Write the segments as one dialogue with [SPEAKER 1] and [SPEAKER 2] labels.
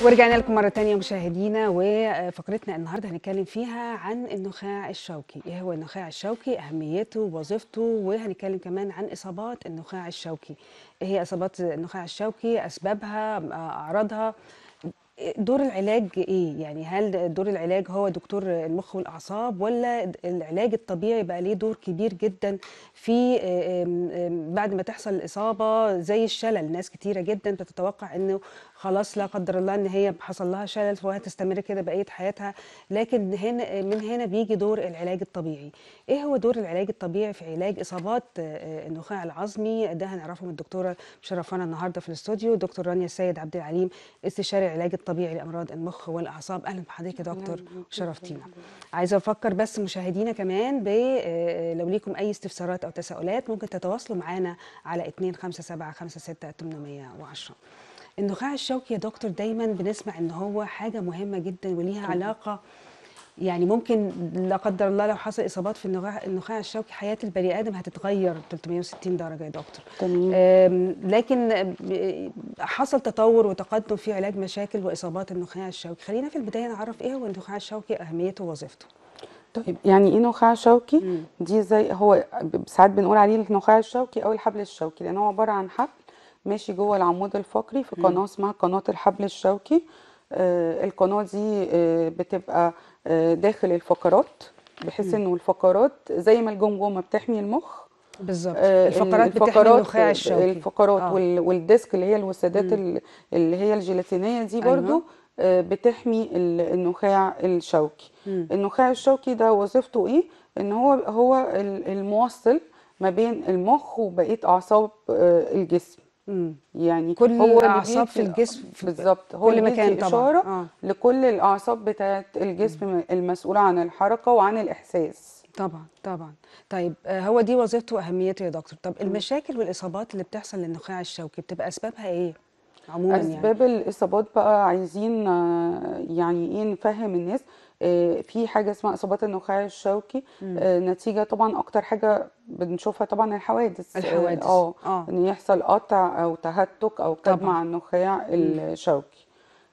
[SPEAKER 1] ورجعنا لكم مرة تانية مشاهدينا وفقرتنا النهاردة هنتكلم فيها عن النخاع الشوكي ايه هو النخاع الشوكي اهميته ووظيفته وهنتكلم كمان عن اصابات النخاع الشوكي ايه هي اصابات النخاع الشوكي اسبابها اعراضها دور العلاج ايه يعني هل دور العلاج هو دكتور المخ والاعصاب ولا العلاج الطبيعي بقى ليه دور كبير جدا في آم، آم، بعد ما تحصل الاصابه زي الشلل ناس كتيره جدا بتتوقع انه خلاص لا قدر الله ان هي حصل لها شلل وهتستمر كده بقيه حياتها لكن هنا من هنا بيجي دور العلاج الطبيعي ايه هو دور العلاج الطبيعي في علاج اصابات آه، النخاع العظمي ده هنعرفه من الدكتوره مشرفانا النهارده في الاستوديو دكتور رانيا السيد عبد العليم استشاري العلاج الطبيعي لامراض المخ والاعصاب اهلا بحضرتك يا دكتور شرفتينا عايزه افكر بس مشاهدينا كمان ب آه، لو ليكم اي استفسارات او تساؤلات ممكن تتواصلوا معانا على 25756 النخاع الشوكي يا دكتور دايما بنسمع ان هو حاجه مهمه جدا وليها علاقه يعني ممكن لا قدر الله لو حصل اصابات في النخاع النخاع الشوكي حياه البني ادم هتتغير 360 درجه يا دكتور
[SPEAKER 2] تمام
[SPEAKER 1] أم، لكن أم، حصل تطور وتقدم في علاج مشاكل واصابات النخاع الشوكي خلينا في البدايه نعرف ايه هو النخاع الشوكي اهميته ووظيفته
[SPEAKER 2] طيب يعني ايه نخاع شوكي
[SPEAKER 1] مم.
[SPEAKER 2] دي زي هو ب- ساعات بنقول عليه النخاع الشوكي او الحبل الشوكي لان هو عباره عن حبل ماشي جوه العمود الفقري في قناه اسمها قناه الحبل الشوكي آه القناه دي آه بتبقى آه داخل الفقرات بحيث انه الفقرات زي ما الجمجمه بتحمي المخ
[SPEAKER 1] بالظبط
[SPEAKER 2] آه،
[SPEAKER 1] الفقرات بتحمي النخاع الشوكي
[SPEAKER 2] الفقرات
[SPEAKER 1] آه.
[SPEAKER 2] وال- والديسك اللي هي الوسادات ال- اللي هي الجيلاتينيه دي
[SPEAKER 1] أيوة.
[SPEAKER 2] برضو آه، بتحمي ال- النخاع الشوكي
[SPEAKER 1] مم.
[SPEAKER 2] النخاع الشوكي ده وظيفته ايه ان هو هو ال- الموصل ما بين المخ وبقيه اعصاب آه، الجسم
[SPEAKER 1] مم.
[SPEAKER 2] يعني
[SPEAKER 1] كل
[SPEAKER 2] هو اللي
[SPEAKER 1] الأعصاب في
[SPEAKER 2] بيدي-
[SPEAKER 1] الجسم في
[SPEAKER 2] بالظبط هو
[SPEAKER 1] كل
[SPEAKER 2] اللي
[SPEAKER 1] مكان
[SPEAKER 2] بيدي
[SPEAKER 1] طبعاً.
[SPEAKER 2] اشاره
[SPEAKER 1] آه.
[SPEAKER 2] لكل الاعصاب بتاعه الجسم المسؤوله عن الحركه وعن الاحساس
[SPEAKER 1] طبعا طبعا طيب آه، هو دي وظيفته واهميته يا دكتور طب المشاكل والاصابات اللي بتحصل للنخاع الشوكي بتبقى اسبابها ايه عموما يعني
[SPEAKER 2] اسباب الاصابات بقى عايزين آه، يعني ايه نفهم الناس آه، في حاجه اسمها اصابات النخاع الشوكي آه، نتيجه طبعا اكتر حاجه بنشوفها طبعا الحوادث آه،
[SPEAKER 1] الحوادث.
[SPEAKER 2] اه
[SPEAKER 1] آه.
[SPEAKER 2] ان يحصل قطع او تهتك او كدمه
[SPEAKER 1] طبعاً.
[SPEAKER 2] على النخاع الشوكي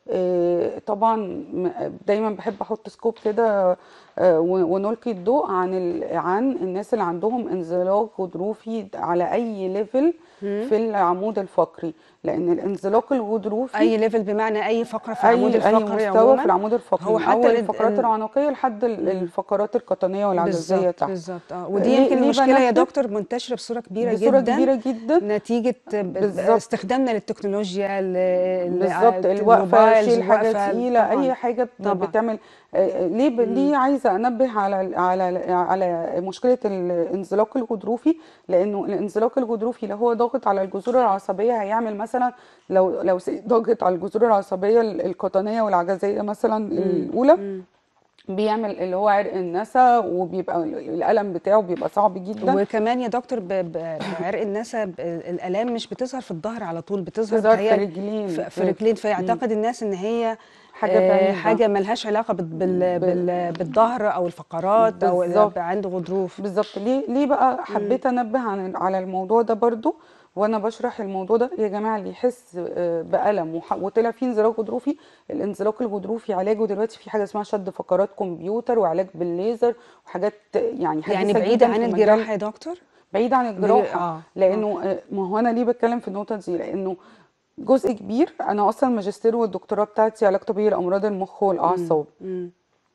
[SPEAKER 2] آه، طبعا م- دايما بحب احط سكوب كده آه، و- ونلقي الضوء عن ال- عن الناس اللي عندهم انزلاق غضروفي على اي ليفل في العمود الفقري لان الانزلاق الغضروفي
[SPEAKER 1] اي ليفل بمعنى اي فقره في
[SPEAKER 2] اي
[SPEAKER 1] العمود
[SPEAKER 2] اي
[SPEAKER 1] الفقري
[SPEAKER 2] مستوى
[SPEAKER 1] عموما
[SPEAKER 2] في العمود الفقري
[SPEAKER 1] هو
[SPEAKER 2] من
[SPEAKER 1] حتى
[SPEAKER 2] اول
[SPEAKER 1] ال-
[SPEAKER 2] الفقرات
[SPEAKER 1] ال-
[SPEAKER 2] العنقيه لحد ال- الفقرات القطنيه والعجزيه
[SPEAKER 1] بالظبط
[SPEAKER 2] تحت
[SPEAKER 1] بالظبط اه ودي
[SPEAKER 2] ليه-
[SPEAKER 1] يمكن
[SPEAKER 2] ليه
[SPEAKER 1] المشكله يا
[SPEAKER 2] بنبه؟
[SPEAKER 1] دكتور منتشره بصوره كبيره
[SPEAKER 2] بصوره
[SPEAKER 1] جدا
[SPEAKER 2] كبيره جدا
[SPEAKER 1] نتيجه ب-
[SPEAKER 2] بالظبط.
[SPEAKER 1] استخدامنا للتكنولوجيا ل- ل-
[SPEAKER 2] بالظبط
[SPEAKER 1] ال-
[SPEAKER 2] الوقفه
[SPEAKER 1] الموبايلز،
[SPEAKER 2] شيل حاجه
[SPEAKER 1] الوقفة،
[SPEAKER 2] تقيله
[SPEAKER 1] طبعاً.
[SPEAKER 2] اي حاجه ب-
[SPEAKER 1] طبعاً.
[SPEAKER 2] بتعمل آه، ليه ب... ليه عايزه انبه على على على مشكله الانزلاق الغضروفي لانه الانزلاق الغضروفي لو هو ضاغط على الجذور العصبيه هيعمل مثلا لو لو س- ضاغط على الجذور العصبيه القطنيه والعجزيه مثلا الاولى بيعمل اللي هو عرق النسا وبيبقى الالم بتاعه بيبقى صعب جدا
[SPEAKER 1] وكمان يا دكتور ب- ب- بعرق النسب الالام مش بتظهر في الظهر على طول بتظهر
[SPEAKER 2] بتظهر في
[SPEAKER 1] بتهيألي
[SPEAKER 2] رجلين.
[SPEAKER 1] في, في رجلين فيعتقد الناس ان هي
[SPEAKER 2] حاجة
[SPEAKER 1] آه،
[SPEAKER 2] بعيدة.
[SPEAKER 1] حاجه ملهاش علاقه بال بال بال بالظهر او الفقرات او
[SPEAKER 2] بالظبط.
[SPEAKER 1] عنده غضروف
[SPEAKER 2] بالظبط ليه ليه بقى حبيت انبه عن على الموضوع ده برضو وانا بشرح الموضوع ده يا جماعه اللي يحس آه، بالم وح- وطلع فيه انزلاق غضروفي الانزلاق الغضروفي علاجه دلوقتي في حاجه اسمها شد فقرات كمبيوتر وعلاج بالليزر وحاجات يعني حديثه
[SPEAKER 1] يعني بعيده
[SPEAKER 2] جدا
[SPEAKER 1] عن
[SPEAKER 2] في مجال-
[SPEAKER 1] الجراحه يا دكتور
[SPEAKER 2] بعيد عن الجراحه
[SPEAKER 1] آه،
[SPEAKER 2] لانه آه، ما هو انا ليه بتكلم في النقطه دي لانه جزء كبير انا اصلا الماجستير والدكتوراه بتاعتي علاج طبيعي لامراض المخ والاعصاب
[SPEAKER 1] مم.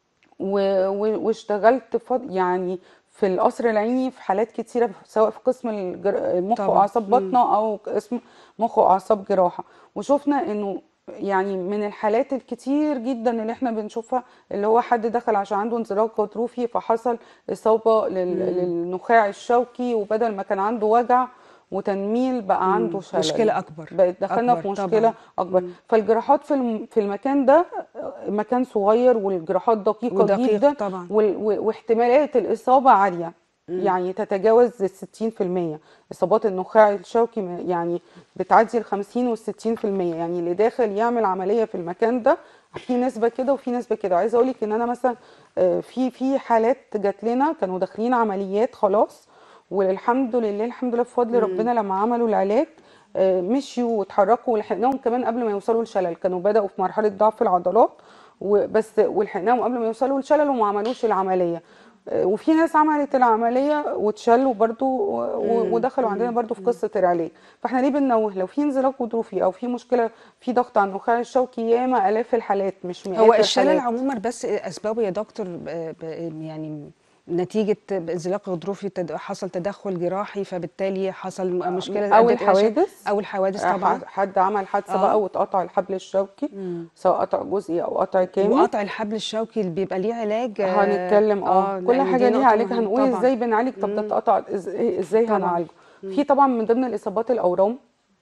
[SPEAKER 2] و- و- واشتغلت فض... يعني في القصر العيني في حالات كتيرة سواء في قسم الجر... مخ
[SPEAKER 1] طبعاً.
[SPEAKER 2] وأعصاب
[SPEAKER 1] مم.
[SPEAKER 2] بطنة أو قسم مخ وأعصاب جراحة وشفنا إنه يعني من الحالات الكتير جدا اللي احنا بنشوفها اللي هو حد دخل عشان عنده انزلاق غضروفي فحصل إصابة لل... للنخاع الشوكي وبدل ما كان عنده وجع وتنميل بقى عنده شلل
[SPEAKER 1] مشكلة أكبر.
[SPEAKER 2] بقت دخلنا
[SPEAKER 1] أكبر
[SPEAKER 2] في مشكلة
[SPEAKER 1] طبعاً.
[SPEAKER 2] أكبر فالجراحات في الم... في المكان ده مكان صغير والجراحات دقيقة
[SPEAKER 1] ودقيق
[SPEAKER 2] جدا
[SPEAKER 1] طبعاً.
[SPEAKER 2] وال- و- واحتمالات الإصابة عالية يعني تتجاوز ال 60% إصابات النخاع الشوكي م- يعني بتعدي ال 50 وال 60% يعني اللي داخل يعمل عملية في المكان ده في نسبة كده وفي نسبة كده عايزة أقول لك إن أنا مثلا آه، في في حالات جات لنا كانوا داخلين عمليات خلاص والحمد لله الحمد لله بفضل ربنا لما عملوا العلاج آه، مشيوا واتحركوا ولحقناهم كمان قبل ما يوصلوا للشلل كانوا بدأوا في مرحلة ضعف العضلات وبس ولحقناهم قبل ما يوصلوا للشلل وما عملوش العملية آه، وفي ناس عملت العملية واتشلوا برضو و- و- ودخلوا عندنا برضو في قصة العلاج فاحنا ليه بننوه لو في انزلاق غضروفي او في مشكلة في ضغط على النخاع الشوكي ياما الاف الحالات مش مئات
[SPEAKER 1] هو الشلل
[SPEAKER 2] الحالات.
[SPEAKER 1] عموما بس اسبابه يا دكتور ب- ب- يعني نتيجة انزلاق غضروفي تد- حصل تدخل جراحي فبالتالي حصل م- مشكلة
[SPEAKER 2] أو
[SPEAKER 1] أدت إلى شلل؟
[SPEAKER 2] الحوادث.
[SPEAKER 1] أو الحوادث
[SPEAKER 2] آه،
[SPEAKER 1] طبعا
[SPEAKER 2] حد- حد عمل حادثة
[SPEAKER 1] آه.
[SPEAKER 2] بقى واتقطع الحبل الشوكي سواء قطع جزئي او قطع كامل
[SPEAKER 1] وقطع الحبل الشوكي اللي بيبقى ليه علاج آه،
[SPEAKER 2] هنتكلم اه كل
[SPEAKER 1] لأن دي
[SPEAKER 2] حاجه
[SPEAKER 1] نقطة
[SPEAKER 2] ليها علاج
[SPEAKER 1] مهمة
[SPEAKER 2] هنقول
[SPEAKER 1] طبعاً.
[SPEAKER 2] ازاي بنعالج طب ده اتقطع إز- ازاي
[SPEAKER 1] طبعاً.
[SPEAKER 2] هنعالجه في طبعا من ضمن الاصابات الاورام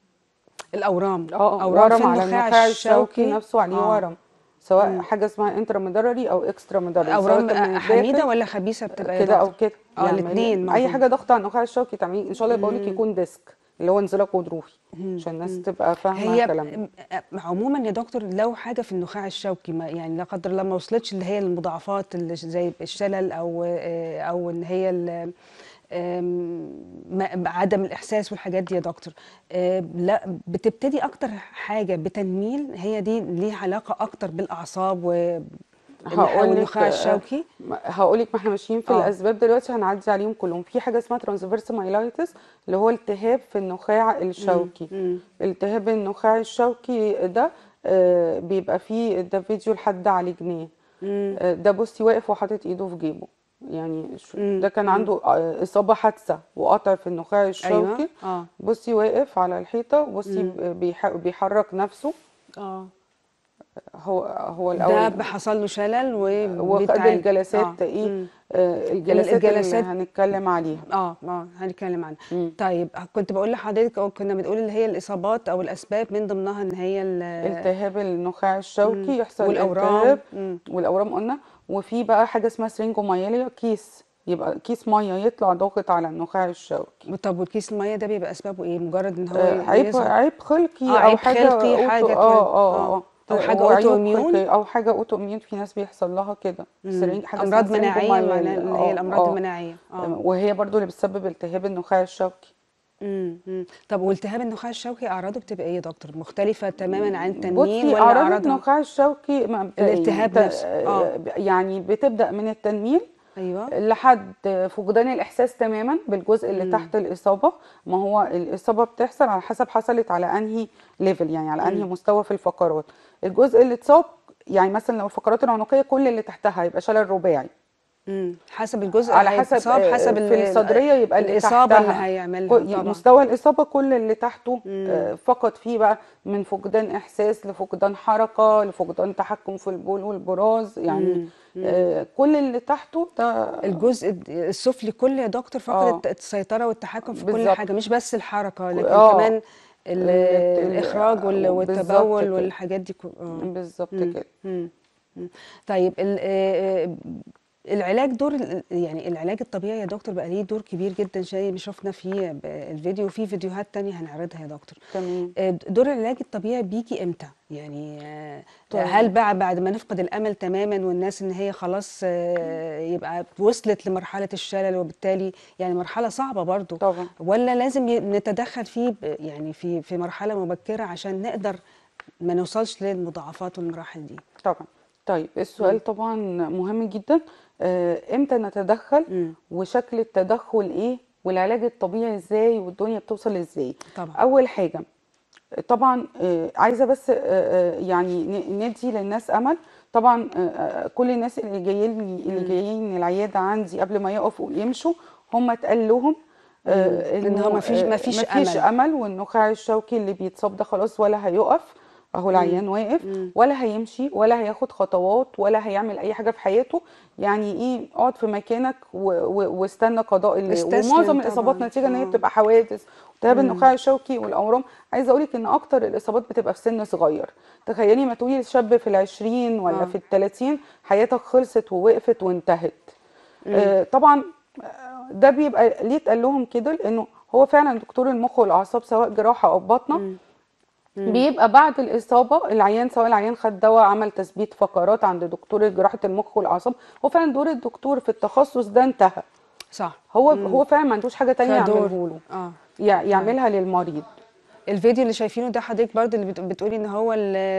[SPEAKER 1] الأورام
[SPEAKER 2] اه
[SPEAKER 1] أورام
[SPEAKER 2] ورم
[SPEAKER 1] في
[SPEAKER 2] على النخاع الشوكي نفسه عليه
[SPEAKER 1] آه.
[SPEAKER 2] ورم سواء حاجه اسمها انتراميدرري او اكسترا ميدرري
[SPEAKER 1] أورام
[SPEAKER 2] سواء كان من
[SPEAKER 1] حميدة
[SPEAKER 2] الداخل
[SPEAKER 1] ولا خبيثة بتبقى يا
[SPEAKER 2] كده او
[SPEAKER 1] دكتور؟
[SPEAKER 2] كده
[SPEAKER 1] اه
[SPEAKER 2] يعني
[SPEAKER 1] الاثنين
[SPEAKER 2] اي حاجه ضغط على النخاع الشوكي تعمليه ان شاء الله بقول لك يكون ديسك اللي هو انزلاق غضروفي عشان الناس تبقى فاهمه
[SPEAKER 1] هي
[SPEAKER 2] الكلام ده.
[SPEAKER 1] م- عموما يا دكتور لو حاجه في النخاع الشوكي ما يعني لا قدر الله ما وصلتش اللي هي المضاعفات اللي زي الشلل او آه، او ان هي ال- آم، ما- عدم الاحساس والحاجات دي يا دكتور آه، لا بتبتدي اكتر حاجه بتنميل هي دي ليها علاقه اكتر بالاعصاب و
[SPEAKER 2] هقول لك
[SPEAKER 1] والنخاع الشوكي
[SPEAKER 2] هقول لك ما احنا ماشيين في
[SPEAKER 1] آه.
[SPEAKER 2] الاسباب دلوقتي هنعدي عليهم كلهم في حاجه اسمها ترانسفيرس مايلايتس اللي هو التهاب في النخاع الشوكي التهاب النخاع الشوكي ده آه، بيبقى فيه ده فيديو لحد عليه جنيه آه، ده بصي واقف وحاطط ايده في جيبه يعني شو- ده كان عنده آه، اصابه حادثه وقطع في النخاع الشوكي
[SPEAKER 1] اه
[SPEAKER 2] بصي واقف على الحيطه وبصي بيح- بيحرك نفسه
[SPEAKER 1] اه
[SPEAKER 2] هو هو
[SPEAKER 1] ده
[SPEAKER 2] الاول
[SPEAKER 1] حصل له شلل
[SPEAKER 2] وخد
[SPEAKER 1] وبيتعالج.
[SPEAKER 2] الجلسات
[SPEAKER 1] آه.
[SPEAKER 2] ايه
[SPEAKER 1] مم.
[SPEAKER 2] آه، الجلسات,
[SPEAKER 1] الجلسات-
[SPEAKER 2] اللي هنتكلم عليها
[SPEAKER 1] اه اه هنتكلم عنها
[SPEAKER 2] مم.
[SPEAKER 1] طيب كنت بقول لحضرتك او كنا بنقول اللي هي الاصابات او الاسباب من ضمنها ان هي ال-
[SPEAKER 2] التهاب النخاع الشوكي يحصل
[SPEAKER 1] والأورام.
[SPEAKER 2] التهاب
[SPEAKER 1] مم.
[SPEAKER 2] والاورام قلنا وفي بقى حاجه اسمها سرينجومايليا كيس يبقى كيس ميه يطلع ضاغط على النخاع الشوكي
[SPEAKER 1] طب والكيس الميه ده بيبقى اسبابه ايه مجرد ان هو
[SPEAKER 2] آه، عيب
[SPEAKER 1] يظهر-
[SPEAKER 2] عيب خلقي
[SPEAKER 1] آه،
[SPEAKER 2] او
[SPEAKER 1] عيب
[SPEAKER 2] حاجه
[SPEAKER 1] خلقي،
[SPEAKER 2] أوتو-
[SPEAKER 1] حاجة كده.
[SPEAKER 2] اه اه
[SPEAKER 1] آه.
[SPEAKER 2] اه
[SPEAKER 1] أو حاجة
[SPEAKER 2] وعيوب
[SPEAKER 1] أوتو إميون.
[SPEAKER 2] خلقية او حاجه اوتو اميون في ناس بيحصل لها كده سرينج حاجه اسمها
[SPEAKER 1] امراض مناعيه
[SPEAKER 2] سرينجومايليا.
[SPEAKER 1] معناها اللي
[SPEAKER 2] آه،
[SPEAKER 1] هي الامراض
[SPEAKER 2] آه.
[SPEAKER 1] المناعيه اه
[SPEAKER 2] وهي برضو اللي بتسبب التهاب النخاع الشوكي
[SPEAKER 1] مم. مم. طب والتهاب النخاع الشوكي اعراضه بتبقى ايه يا دكتور مختلفه تماما عن التنميل
[SPEAKER 2] بصي
[SPEAKER 1] ولا
[SPEAKER 2] اعراض
[SPEAKER 1] اعراضها
[SPEAKER 2] النخاع الشوكي مبدئيا
[SPEAKER 1] الالتهاب
[SPEAKER 2] ت-
[SPEAKER 1] نفسه. آه.
[SPEAKER 2] يعني بتبدا من التنميل
[SPEAKER 1] ايوه
[SPEAKER 2] لحد فقدان الاحساس تماما بالجزء اللي تحت الاصابه ما هو الاصابه بتحصل على حسب حصلت على انهي ليفل يعني على انهي مستوى في الفقرات الجزء اللي اتصاب يعني مثلا لو الفقرات العنقيه كل اللي تحتها يبقى شلل رباعي
[SPEAKER 1] مم. حسب الجزء
[SPEAKER 2] على
[SPEAKER 1] اللي
[SPEAKER 2] حسب
[SPEAKER 1] هيتصاب
[SPEAKER 2] آه،
[SPEAKER 1] حسب
[SPEAKER 2] في
[SPEAKER 1] ال-
[SPEAKER 2] الصدريه يبقى اللي
[SPEAKER 1] الاصابه اللي
[SPEAKER 2] تحتها.
[SPEAKER 1] هيعملها
[SPEAKER 2] كل-
[SPEAKER 1] طبعا
[SPEAKER 2] مستوى الاصابه كل اللي تحته آه، فقد فيه بقى من فقدان احساس لفقدان حركه لفقدان تحكم في البول والبراز يعني آه، كل اللي تحته ده
[SPEAKER 1] الجزء السفلي كله يا دكتور فقط
[SPEAKER 2] آه.
[SPEAKER 1] الت- السيطرة والتحكم في كل
[SPEAKER 2] بالظبط.
[SPEAKER 1] حاجة مش بس الحركة لكن
[SPEAKER 2] آه.
[SPEAKER 1] كمان ال-
[SPEAKER 2] ال-
[SPEAKER 1] الإخراج وال-
[SPEAKER 2] بالظبط
[SPEAKER 1] والتبول
[SPEAKER 2] كده.
[SPEAKER 1] والحاجات دي كل- آه.
[SPEAKER 2] بالظبط كده
[SPEAKER 1] مم. مم. طيب ال- آه، آه، العلاج دور ال- يعني العلاج الطبيعي يا دكتور بقى ليه دور كبير جدا زي ما شفنا في ب- الفيديو وفي فيديوهات تانية هنعرضها يا دكتور
[SPEAKER 2] تمام
[SPEAKER 1] آه، دور العلاج الطبيعي بيجي امتى يعني آه،
[SPEAKER 2] طيب.
[SPEAKER 1] هل بقى بعد ما نفقد الامل تماما والناس ان هي خلاص آه، يبقى وصلت لمرحله الشلل وبالتالي يعني مرحله صعبه برضو
[SPEAKER 2] طبعا
[SPEAKER 1] ولا لازم ي- نتدخل فيه ب- يعني في في مرحله مبكره عشان نقدر ما نوصلش للمضاعفات والمراحل دي
[SPEAKER 2] طبعا طيب السؤال طبعا مهم جدا آه، امتى نتدخل
[SPEAKER 1] مم.
[SPEAKER 2] وشكل التدخل ايه والعلاج الطبيعي ازاي والدنيا بتوصل ازاي
[SPEAKER 1] طبعا
[SPEAKER 2] اول حاجه طبعا آه، عايزه بس آه، آه، يعني ن- ندي للناس امل طبعا آه، آه، كل الناس اللي جايين اللي جايين العياده عندي قبل ما يقفوا ويمشوا هم اتقال لهم آه،
[SPEAKER 1] إن هو مفيش-
[SPEAKER 2] آه،
[SPEAKER 1] مفيش
[SPEAKER 2] مفيش
[SPEAKER 1] أمل.
[SPEAKER 2] امل والنخاع الشوكي اللي بيتصاب ده خلاص ولا هيقف اهو العيان واقف ولا هيمشي ولا هياخد خطوات ولا هيعمل اي حاجه في حياته يعني ايه اقعد في مكانك و- و- واستنى قضاء الله
[SPEAKER 1] استسلم
[SPEAKER 2] ومعظم الاصابات
[SPEAKER 1] طبعاً.
[SPEAKER 2] نتيجه ان هي
[SPEAKER 1] آه.
[SPEAKER 2] بتبقى حوادث التهاب النخاع الشوكي والاورام عايزه اقول لك ان اكتر الاصابات بتبقى في سن صغير تخيلي ما تقولي لشاب في العشرين ولا
[SPEAKER 1] آه.
[SPEAKER 2] في الثلاثين حياتك خلصت ووقفت وانتهت آه طبعا آه، ده بيبقى ليه اتقال لهم كده لانه هو فعلا دكتور المخ والاعصاب سواء جراحه او باطنه بيبقى بعد الاصابه العيان سواء العيان خد دواء عمل تثبيت فقرات عند دكتور جراحه المخ والاعصاب هو فعلا دور الدكتور في التخصص ده انتهى
[SPEAKER 1] صح
[SPEAKER 2] هو هو فعلا ما عندوش حاجه تانية
[SPEAKER 1] فدور.
[SPEAKER 2] يعمله له
[SPEAKER 1] اه
[SPEAKER 2] يع- يعملها للمريض
[SPEAKER 1] الفيديو اللي شايفينه ده حضرتك برضو اللي بت- بتقولي ان هو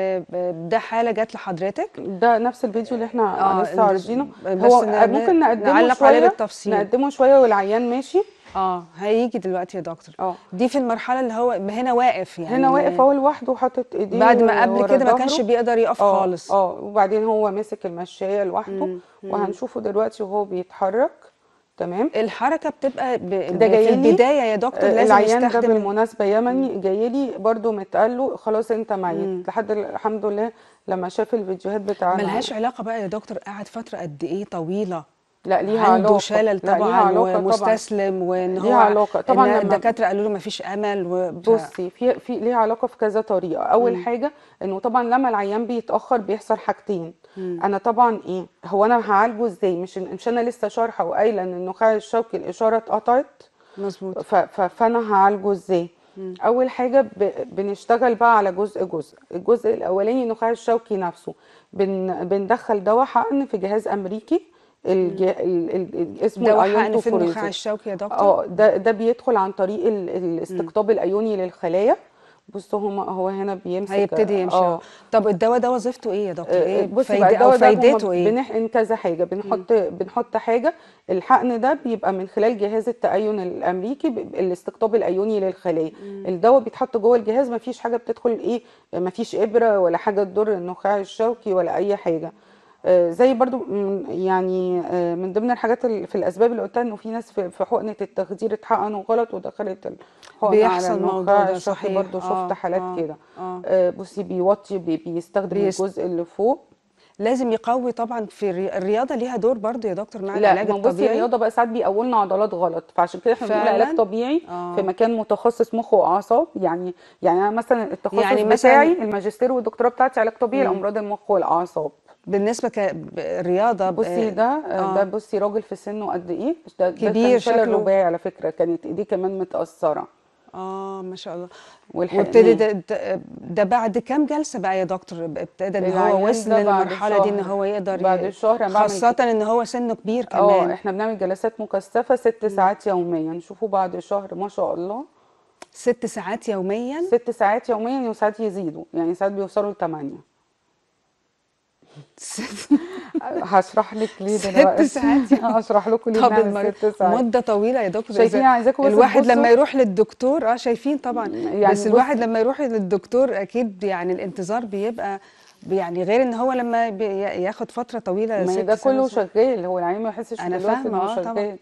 [SPEAKER 1] ال- ده حاله جات لحضرتك
[SPEAKER 2] ده نفس الفيديو اللي احنا
[SPEAKER 1] اه
[SPEAKER 2] لسه
[SPEAKER 1] ال-
[SPEAKER 2] عارضينه
[SPEAKER 1] بس
[SPEAKER 2] هو
[SPEAKER 1] ن-
[SPEAKER 2] ممكن نقدمه
[SPEAKER 1] نعلق عليه
[SPEAKER 2] شويه
[SPEAKER 1] بالتفصيل
[SPEAKER 2] نقدمه شويه والعيان ماشي
[SPEAKER 1] اه هيجي دلوقتي يا دكتور
[SPEAKER 2] اه
[SPEAKER 1] دي في المرحله اللي هو هنا واقف يعني
[SPEAKER 2] هنا واقف هو لوحده وحاطط ايديه
[SPEAKER 1] بعد ما قبل
[SPEAKER 2] ورا
[SPEAKER 1] كده ما كانش
[SPEAKER 2] ظهره.
[SPEAKER 1] بيقدر يقف
[SPEAKER 2] اه
[SPEAKER 1] خالص
[SPEAKER 2] اه وبعدين هو ماسك المشاية لوحده
[SPEAKER 1] مم. مم.
[SPEAKER 2] وهنشوفه دلوقتي وهو بيتحرك تمام
[SPEAKER 1] الحركه بتبقى ب... ب...
[SPEAKER 2] ده جاي
[SPEAKER 1] في
[SPEAKER 2] لي
[SPEAKER 1] البدايه يا دكتور
[SPEAKER 2] آه،
[SPEAKER 1] لازم
[SPEAKER 2] العيان ده
[SPEAKER 1] يستخدم
[SPEAKER 2] بالمناسبة يمني جاي لي برضه متقال له خلاص انت
[SPEAKER 1] مم.
[SPEAKER 2] ميت لحد ال- الحمد لله لما شاف الفيديوهات بتاعنا
[SPEAKER 1] ملهاش علاقه بقى يا دكتور قعد فتره قد ايه طويله
[SPEAKER 2] لا ليها
[SPEAKER 1] عنده
[SPEAKER 2] علاقة
[SPEAKER 1] شلل
[SPEAKER 2] لا ليها
[SPEAKER 1] طبعا
[SPEAKER 2] علاقة طبعا
[SPEAKER 1] ومستسلم وان
[SPEAKER 2] ليها
[SPEAKER 1] هو
[SPEAKER 2] علاقة طبعا
[SPEAKER 1] إن
[SPEAKER 2] لما
[SPEAKER 1] الدكاتره قالوا له ما فيش امل و... ف...
[SPEAKER 2] بصي في في ليها علاقه في كذا طريقه اول
[SPEAKER 1] مم.
[SPEAKER 2] حاجه انه طبعا لما العيان بيتاخر بيحصل حاجتين
[SPEAKER 1] مم.
[SPEAKER 2] انا طبعا ايه هو انا هعالجه ازاي مش مش انا لسه شارحه وقايله ان النخاع الشوكي الاشاره اتقطعت
[SPEAKER 1] مظبوط
[SPEAKER 2] ف- ف- فانا هعالجه ازاي
[SPEAKER 1] مم.
[SPEAKER 2] اول حاجه ب... بنشتغل بقى على جزء جزء الجزء الاولاني النخاع الشوكي نفسه بن... بندخل دواء حقن في جهاز امريكي الج... ال... ال... ال... اسمه
[SPEAKER 1] دواء
[SPEAKER 2] الايون
[SPEAKER 1] حقن في النخاع
[SPEAKER 2] توفوريزيس
[SPEAKER 1] الشوكي يا دكتور
[SPEAKER 2] اه ده ده بيدخل عن طريق ال- الاستقطاب الايوني للخلايا بصوا هما هو هنا بيمسك
[SPEAKER 1] هيبتدي يمشي
[SPEAKER 2] اه
[SPEAKER 1] طب الدواء ده وظيفته ايه يا دكتور
[SPEAKER 2] آه،
[SPEAKER 1] ايه
[SPEAKER 2] بصي بقى
[SPEAKER 1] فايدة او
[SPEAKER 2] الدواء ده هما
[SPEAKER 1] فايدته ايه
[SPEAKER 2] بنحقن كذا حاجه بنحط بنحط حاجه الحقن ده بيبقى من خلال جهاز التأين الامريكي ب- الاستقطاب الايوني للخلايا الدواء بيتحط جوه الجهاز مفيش حاجه بتدخل ايه مفيش ابره ولا حاجه تضر النخاع الشوكي ولا اي حاجه آه، زي برضو من- يعني آه، من ضمن الحاجات اللي في الاسباب اللي قلتها انه في ناس في في حقنه التخدير اتحقنوا غلط ودخلت الحقنه على
[SPEAKER 1] بيحصل الموضوع
[SPEAKER 2] النخاع
[SPEAKER 1] ده
[SPEAKER 2] الشوكي
[SPEAKER 1] صحيح
[SPEAKER 2] برضو
[SPEAKER 1] اه
[SPEAKER 2] شفت حالات
[SPEAKER 1] اه
[SPEAKER 2] كده
[SPEAKER 1] اه
[SPEAKER 2] آه، بصي بيوطي بي- بيستخدم
[SPEAKER 1] بيست...
[SPEAKER 2] الجزء اللي فوق
[SPEAKER 1] لازم يقوي طبعا في الري... الرياضه ليها دور برضو يا دكتور مع
[SPEAKER 2] لا
[SPEAKER 1] العلاج
[SPEAKER 2] ما بصي
[SPEAKER 1] الطبيعي
[SPEAKER 2] الرياضه بقى ساعات بيقووا لنا عضلات غلط فعشان كده احنا بنقول علاج
[SPEAKER 1] فعلا
[SPEAKER 2] طبيعي في
[SPEAKER 1] اه
[SPEAKER 2] مكان متخصص مخ واعصاب يعني يعني انا مثلا التخصص
[SPEAKER 1] يعني
[SPEAKER 2] بتاعي
[SPEAKER 1] مثلا
[SPEAKER 2] الماجستير والدكتوراه بتاعتي علاج طبيعي
[SPEAKER 1] مم.
[SPEAKER 2] لامراض المخ والاعصاب
[SPEAKER 1] بالنسبه كرياضه
[SPEAKER 2] بصي ده ده
[SPEAKER 1] اه
[SPEAKER 2] بصي راجل في سنه قد ايه ده ده كان
[SPEAKER 1] كبير
[SPEAKER 2] شلل
[SPEAKER 1] شكله
[SPEAKER 2] رباعي على فكره كانت ايديه كمان متاثره
[SPEAKER 1] اه ما شاء الله وابتدي
[SPEAKER 2] ولحقناه
[SPEAKER 1] ده, ده, ده بعد كام جلسه بقى يا دكتور ابتدى ان هو
[SPEAKER 2] العيان
[SPEAKER 1] وصل
[SPEAKER 2] ده بعد
[SPEAKER 1] للمرحله دي ان
[SPEAKER 2] شهر
[SPEAKER 1] هو يقدر
[SPEAKER 2] بعد
[SPEAKER 1] ي...
[SPEAKER 2] الشهر انا بعمل
[SPEAKER 1] خاصه ان هو سنه كبير
[SPEAKER 2] اه
[SPEAKER 1] كمان
[SPEAKER 2] احنا بنعمل جلسات مكثفه ست
[SPEAKER 1] مم.
[SPEAKER 2] ساعات يوميا نشوفه بعد شهر ما شاء الله
[SPEAKER 1] ست ساعات يوميا
[SPEAKER 2] ست ساعات يوميا وساعات يزيدوا يعني ساعات بيوصلوا لثمانية
[SPEAKER 1] ست
[SPEAKER 2] هشرح لك ليه
[SPEAKER 1] ست
[SPEAKER 2] دلوقتي
[SPEAKER 1] ساعات
[SPEAKER 2] هشرح لكم ليه
[SPEAKER 1] طب
[SPEAKER 2] بنعمل
[SPEAKER 1] المر...
[SPEAKER 2] ست ساعات
[SPEAKER 1] مده طويله يا دكتور
[SPEAKER 2] شايفين
[SPEAKER 1] إذا
[SPEAKER 2] عايزاكم بس
[SPEAKER 1] الواحد لما
[SPEAKER 2] تبصوا
[SPEAKER 1] يروح للدكتور اه شايفين طبعا
[SPEAKER 2] يعني
[SPEAKER 1] بس الواحد
[SPEAKER 2] بص
[SPEAKER 1] لما يروح للدكتور اكيد يعني الانتظار بيبقى يعني غير ان هو لما بي- ياخد فتره طويله
[SPEAKER 2] ما هي
[SPEAKER 1] ست
[SPEAKER 2] ده
[SPEAKER 1] سنة
[SPEAKER 2] كله
[SPEAKER 1] سنة.
[SPEAKER 2] شغال هو العيان ما يحسش
[SPEAKER 1] انا
[SPEAKER 2] دلوقتي
[SPEAKER 1] فاهمه
[SPEAKER 2] انه
[SPEAKER 1] اه طبعا
[SPEAKER 2] شغال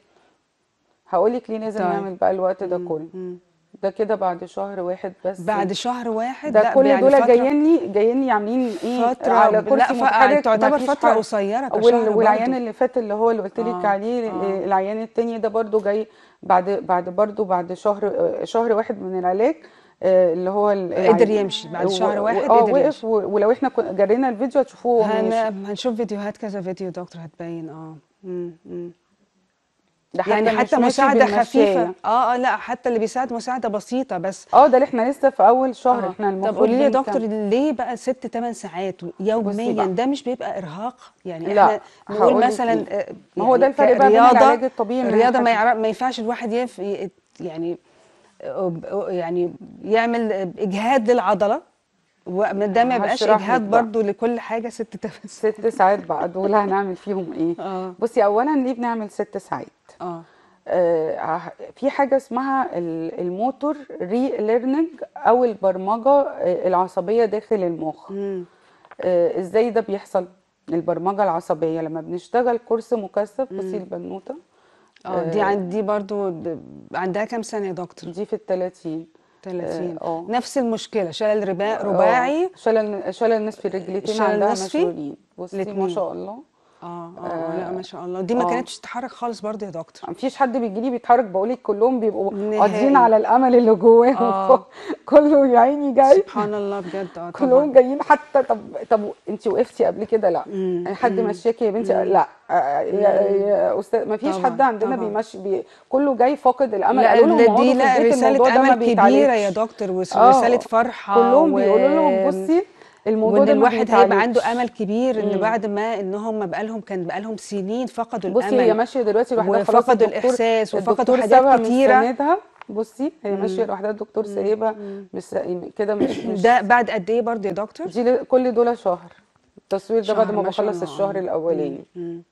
[SPEAKER 2] هقول لك ليه لازم
[SPEAKER 1] طيب
[SPEAKER 2] نعمل بقى الوقت ده
[SPEAKER 1] مم.
[SPEAKER 2] كله
[SPEAKER 1] مم.
[SPEAKER 2] ده كده بعد شهر واحد بس
[SPEAKER 1] بعد شهر واحد
[SPEAKER 2] ده
[SPEAKER 1] لا
[SPEAKER 2] كل
[SPEAKER 1] يعني
[SPEAKER 2] دول
[SPEAKER 1] فتره
[SPEAKER 2] جايين لي جايين لي عاملين ايه
[SPEAKER 1] فتره
[SPEAKER 2] على
[SPEAKER 1] لا
[SPEAKER 2] كرسي
[SPEAKER 1] ف...
[SPEAKER 2] متحرك ما
[SPEAKER 1] تعتبر
[SPEAKER 2] فيش
[SPEAKER 1] فتره
[SPEAKER 2] حاجه
[SPEAKER 1] قصيره
[SPEAKER 2] وال...
[SPEAKER 1] كشهر
[SPEAKER 2] والعيان
[SPEAKER 1] برضو
[SPEAKER 2] اللي فات اللي هو اللي قلت لك
[SPEAKER 1] اه
[SPEAKER 2] عليه
[SPEAKER 1] اه
[SPEAKER 2] العيان التاني ده برضو جاي بعد بعد برضو بعد شهر شهر واحد من العلاج آه، اللي هو ال-
[SPEAKER 1] قدر
[SPEAKER 2] العيان
[SPEAKER 1] يمشي بعد
[SPEAKER 2] و-
[SPEAKER 1] شهر
[SPEAKER 2] و-
[SPEAKER 1] واحد
[SPEAKER 2] اه
[SPEAKER 1] قدر
[SPEAKER 2] وقف
[SPEAKER 1] يمشي
[SPEAKER 2] و- ولو احنا كنا جرينا الفيديو هتشوفوه وهو
[SPEAKER 1] هن...
[SPEAKER 2] ماشي
[SPEAKER 1] هنشوف فيديوهات كذا فيديو دكتور هتبين اه مم. مم.
[SPEAKER 2] ده
[SPEAKER 1] يعني
[SPEAKER 2] حتى مش
[SPEAKER 1] حتى
[SPEAKER 2] ماشي
[SPEAKER 1] مساعدة خفيفة
[SPEAKER 2] بالمشاية
[SPEAKER 1] اه اه لا حتى اللي بيساعد مساعدة بسيطة بس
[SPEAKER 2] اه ده اللي احنا لسه في اول شهر
[SPEAKER 1] اه
[SPEAKER 2] احنا
[SPEAKER 1] طب
[SPEAKER 2] المفروض
[SPEAKER 1] قولي لي يا دكتور
[SPEAKER 2] بنكمل
[SPEAKER 1] ليه بقى ست تمن ساعات
[SPEAKER 2] بصي
[SPEAKER 1] يوميا
[SPEAKER 2] بقى
[SPEAKER 1] ده مش بيبقى ارهاق يعني
[SPEAKER 2] لا
[SPEAKER 1] احنا نقول
[SPEAKER 2] هقول لك
[SPEAKER 1] مثلا
[SPEAKER 2] ليه
[SPEAKER 1] آه،
[SPEAKER 2] ما هو ده
[SPEAKER 1] يعني
[SPEAKER 2] الفرق بقى بين
[SPEAKER 1] كرياضة
[SPEAKER 2] العلاج الطبيعي من
[SPEAKER 1] الرياضة ما
[SPEAKER 2] الحاجة
[SPEAKER 1] يعرف ما ينفعش الواحد ينف ي- يعني آه، يعني يعمل اجهاد للعضلة وده ما يبقاش
[SPEAKER 2] هشرح لك
[SPEAKER 1] اجهاد
[SPEAKER 2] بقى
[SPEAKER 1] برضو لكل حاجة ست تمن ساعات
[SPEAKER 2] ست ساعات بقى دول هنعمل فيهم ايه
[SPEAKER 1] اه
[SPEAKER 2] بصي اولا ليه بنعمل ست ساعات
[SPEAKER 1] اه
[SPEAKER 2] آه، في حاجة اسمها ال- الموتور ري ليرنينج أو البرمجة آه، العصبية داخل المخ
[SPEAKER 1] مم.
[SPEAKER 2] آه، ازاي ده بيحصل البرمجة العصبية لما بنشتغل كورس مكثف بصي
[SPEAKER 1] مم.
[SPEAKER 2] البنوتة
[SPEAKER 1] اه دي
[SPEAKER 2] آه،
[SPEAKER 1] عندي برضو ب... عندها كام سنة يا دكتور
[SPEAKER 2] دي في التلاتين
[SPEAKER 1] 30
[SPEAKER 2] اه آه.
[SPEAKER 1] نفس المشكلة شلل رباع
[SPEAKER 2] اه
[SPEAKER 1] رباعي
[SPEAKER 2] شلل شلل نصفي الرجلتين
[SPEAKER 1] شلل
[SPEAKER 2] عندها
[SPEAKER 1] نصفي
[SPEAKER 2] مشلولين بصي ما
[SPEAKER 1] الاتنين
[SPEAKER 2] شاء الله
[SPEAKER 1] اه اه اه لا
[SPEAKER 2] اه
[SPEAKER 1] ما شاء الله دي ما
[SPEAKER 2] آه.
[SPEAKER 1] كانتش تتحرك خالص برضو يا دكتور
[SPEAKER 2] مفيش حد بيجي لي بيتحرك بقولك كلهم بيبقوا قاضيين
[SPEAKER 1] نهائي
[SPEAKER 2] على الامل اللي جواهم
[SPEAKER 1] اه
[SPEAKER 2] كله يا عيني جاي
[SPEAKER 1] سبحان الله بجد اه
[SPEAKER 2] كلهم
[SPEAKER 1] طبعا
[SPEAKER 2] جايين حتى طب طب انت وقفتي قبل كده لا
[SPEAKER 1] امم
[SPEAKER 2] يعني حد
[SPEAKER 1] امم
[SPEAKER 2] مشاكي يا بنتي
[SPEAKER 1] امم
[SPEAKER 2] لا آه، يا
[SPEAKER 1] امم
[SPEAKER 2] يا استاذ ما فيش حد
[SPEAKER 1] طبعا
[SPEAKER 2] عندنا
[SPEAKER 1] طبعا
[SPEAKER 2] بيمشي بي كله جاي فاقد الامل
[SPEAKER 1] لا
[SPEAKER 2] قالوا لهم
[SPEAKER 1] ال-
[SPEAKER 2] اقعدوا
[SPEAKER 1] دي
[SPEAKER 2] في
[SPEAKER 1] لا
[SPEAKER 2] البيت الموضوع
[SPEAKER 1] رسالة
[SPEAKER 2] ده ما
[SPEAKER 1] أمل كبيرة يا
[SPEAKER 2] بيتعالجش
[SPEAKER 1] دكتور وس- ورسالة
[SPEAKER 2] اه
[SPEAKER 1] فرحة
[SPEAKER 2] كلهم
[SPEAKER 1] و...
[SPEAKER 2] بيقولوا لهم بصي الموضوع
[SPEAKER 1] وإن
[SPEAKER 2] ده ما
[SPEAKER 1] الواحد هيبقى عنده
[SPEAKER 2] بيتعالجش
[SPEAKER 1] أمل كبير إن
[SPEAKER 2] امم
[SPEAKER 1] بعد ما إنهم بقالهم كان بقالهم سنين فقدوا
[SPEAKER 2] بصي هي
[SPEAKER 1] الأمل
[SPEAKER 2] ماشيه دلوقتي لوحدها خلاص
[SPEAKER 1] وفقدوا
[SPEAKER 2] الدكتور
[SPEAKER 1] الإحساس وفقدوا
[SPEAKER 2] الدكتور
[SPEAKER 1] حاجات
[SPEAKER 2] سابها
[SPEAKER 1] كتيرة
[SPEAKER 2] مستندها بصي هي ماشيه لوحدها الدكتور سايبها مش كده مش مش
[SPEAKER 1] ده بعد قد ايه برضه يا دكتور
[SPEAKER 2] دي ل- كل دول شهر التصوير ده بعد
[SPEAKER 1] شهر
[SPEAKER 2] ما
[SPEAKER 1] ما شاء
[SPEAKER 2] بخلص
[SPEAKER 1] الله.
[SPEAKER 2] الشهر الاولاني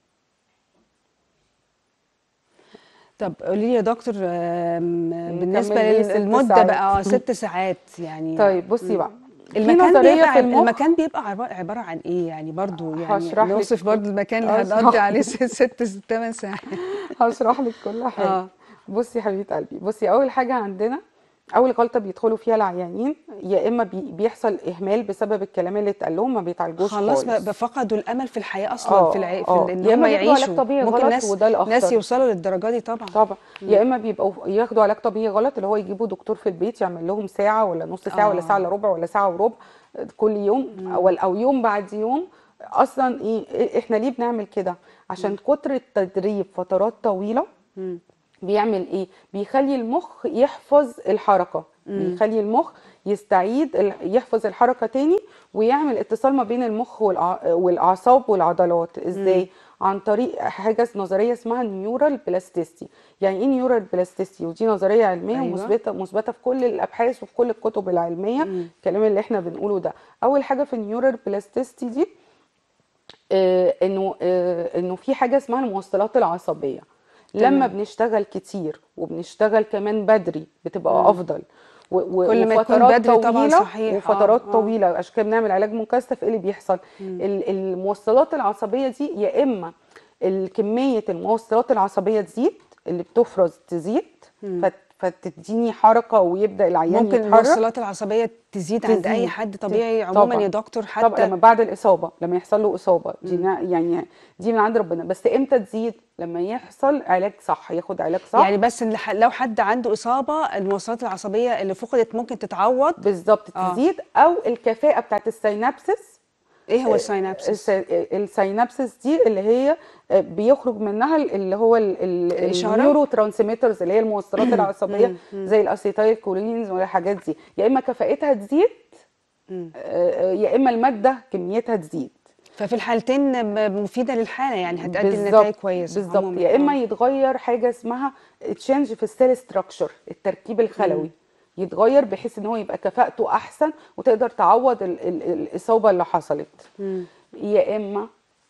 [SPEAKER 1] طب قولي لي يا دكتور آم، بالنسبه
[SPEAKER 2] نكمل ليه ست
[SPEAKER 1] للمده
[SPEAKER 2] ساعات.
[SPEAKER 1] بقى اه ست ساعات يعني
[SPEAKER 2] طيب بصي بقى في
[SPEAKER 1] المكان
[SPEAKER 2] نظريه
[SPEAKER 1] بيبقى
[SPEAKER 2] في المخ
[SPEAKER 1] المكان بيبقى عبارة, عبارة عن ايه يعني برضو يعني
[SPEAKER 2] هشرح لك.
[SPEAKER 1] نوصف برضو المكان اللي
[SPEAKER 2] هشرح
[SPEAKER 1] هنقضي
[SPEAKER 2] لك.
[SPEAKER 1] عليه ست ست ثمان ساعات
[SPEAKER 2] هشرح لك كل حاجه
[SPEAKER 1] اه
[SPEAKER 2] بصي يا حبيبه قلبي بصي اول حاجه عندنا اول غلطه بيدخلوا فيها العيانين يا اما بي بيحصل اهمال بسبب الكلام اللي اتقال لهم ما بيتعالجوش
[SPEAKER 1] خلاص
[SPEAKER 2] خالص
[SPEAKER 1] ب- فقدوا الامل في الحياه اصلا
[SPEAKER 2] اه
[SPEAKER 1] في الع... في
[SPEAKER 2] اه
[SPEAKER 1] ال- ان
[SPEAKER 2] يا
[SPEAKER 1] هم
[SPEAKER 2] اما بياخدوا علاج
[SPEAKER 1] يعيشوا
[SPEAKER 2] طبيعي
[SPEAKER 1] ممكن
[SPEAKER 2] غلط
[SPEAKER 1] ناس
[SPEAKER 2] وده
[SPEAKER 1] ناس
[SPEAKER 2] الاخطر
[SPEAKER 1] يوصلوا للدرجه دي طبعا
[SPEAKER 2] طبعا يا اما بيبقوا ياخدوا علاج طبيعي غلط اللي هو يجيبوا دكتور في البيت يعمل لهم ساعه ولا نص ساعه ولا ساعه
[SPEAKER 1] اه
[SPEAKER 2] الا ربع ولا ساعه وربع كل يوم او او يوم بعد يوم اصلا ايه احنا ليه بنعمل كده عشان كتر التدريب فترات طويله
[SPEAKER 1] مم.
[SPEAKER 2] بيعمل ايه بيخلي المخ يحفظ الحركه بيخلي المخ يستعيد ال- يحفظ الحركه تاني ويعمل اتصال ما بين المخ والأع- والاعصاب والعضلات ازاي عن طريق حاجه نظريه اسمها نيورال بلاستيستي يعني ايه نيورال بلاستيستي ودي نظريه علميه
[SPEAKER 1] أيوة.
[SPEAKER 2] مثبته مثبته في كل الابحاث وفي كل الكتب العلميه الكلام اللي احنا بنقوله ده اول حاجه في النيورال بلاستيستي دي آه، انه آه، انه في حاجه اسمها الموصلات العصبيه لما
[SPEAKER 1] تمام.
[SPEAKER 2] بنشتغل كتير وبنشتغل كمان بدري بتبقى افضل و- و-
[SPEAKER 1] كل ما يكون
[SPEAKER 2] وفترات
[SPEAKER 1] بدري طبعاً
[SPEAKER 2] طويله
[SPEAKER 1] صحيح. آه،
[SPEAKER 2] وفترات
[SPEAKER 1] آه.
[SPEAKER 2] طويله عشان كده بنعمل علاج مكثف ايه اللي بيحصل ال- الموصلات العصبيه دي يا اما كميه الموصلات العصبيه تزيد اللي بتفرز تزيد فت- فتديني حركه ويبدا العيان
[SPEAKER 1] ممكن
[SPEAKER 2] يتحرك
[SPEAKER 1] الموصلات العصبيه تزيد عند اي
[SPEAKER 2] تزيد.
[SPEAKER 1] حد طبيعي
[SPEAKER 2] طبعاً.
[SPEAKER 1] عموما يا دكتور
[SPEAKER 2] طبعا
[SPEAKER 1] حتى
[SPEAKER 2] لما بعد الاصابه لما يحصل له اصابه دي نا- يعني دي من عند ربنا بس امتى تزيد لما يحصل علاج صح ياخد علاج صح
[SPEAKER 1] يعني بس إن ح- لو حد عنده اصابه الموصلات العصبيه اللي فقدت ممكن تتعوض
[SPEAKER 2] بالظبط
[SPEAKER 1] آه.
[SPEAKER 2] تزيد او الكفاءه بتاعت السينابسس
[SPEAKER 1] ايه هو السينابسس
[SPEAKER 2] الس- السينابسس دي اللي هي بيخرج منها اللي هو
[SPEAKER 1] الإشارة؟
[SPEAKER 2] النيورو ترانسميترز اللي هي الموصلات العصبيه زي الاسيتايل كولينز والحاجات دي يا اما كفاءتها تزيد آه، يا اما الماده كميتها تزيد
[SPEAKER 1] ففي الحالتين م- مفيده للحاله يعني هتؤدي
[SPEAKER 2] بالظبط
[SPEAKER 1] لنتائج كويسه
[SPEAKER 2] بالظبط
[SPEAKER 1] عموماً.
[SPEAKER 2] يا اما
[SPEAKER 1] آه.
[SPEAKER 2] يتغير حاجه اسمها تشينج في السيل ستراكشر التركيب الخلوي يتغير بحيث ان هو يبقى كفاءته احسن وتقدر تعوض ال ال الاصابه اللي حصلت يا اما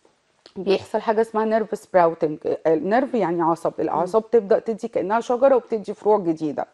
[SPEAKER 2] بيحصل حاجه اسمها نيرف سبراوتنج النيرف يعني عصب الاعصاب تبدا تدي كانها شجره وبتدي فروع جديده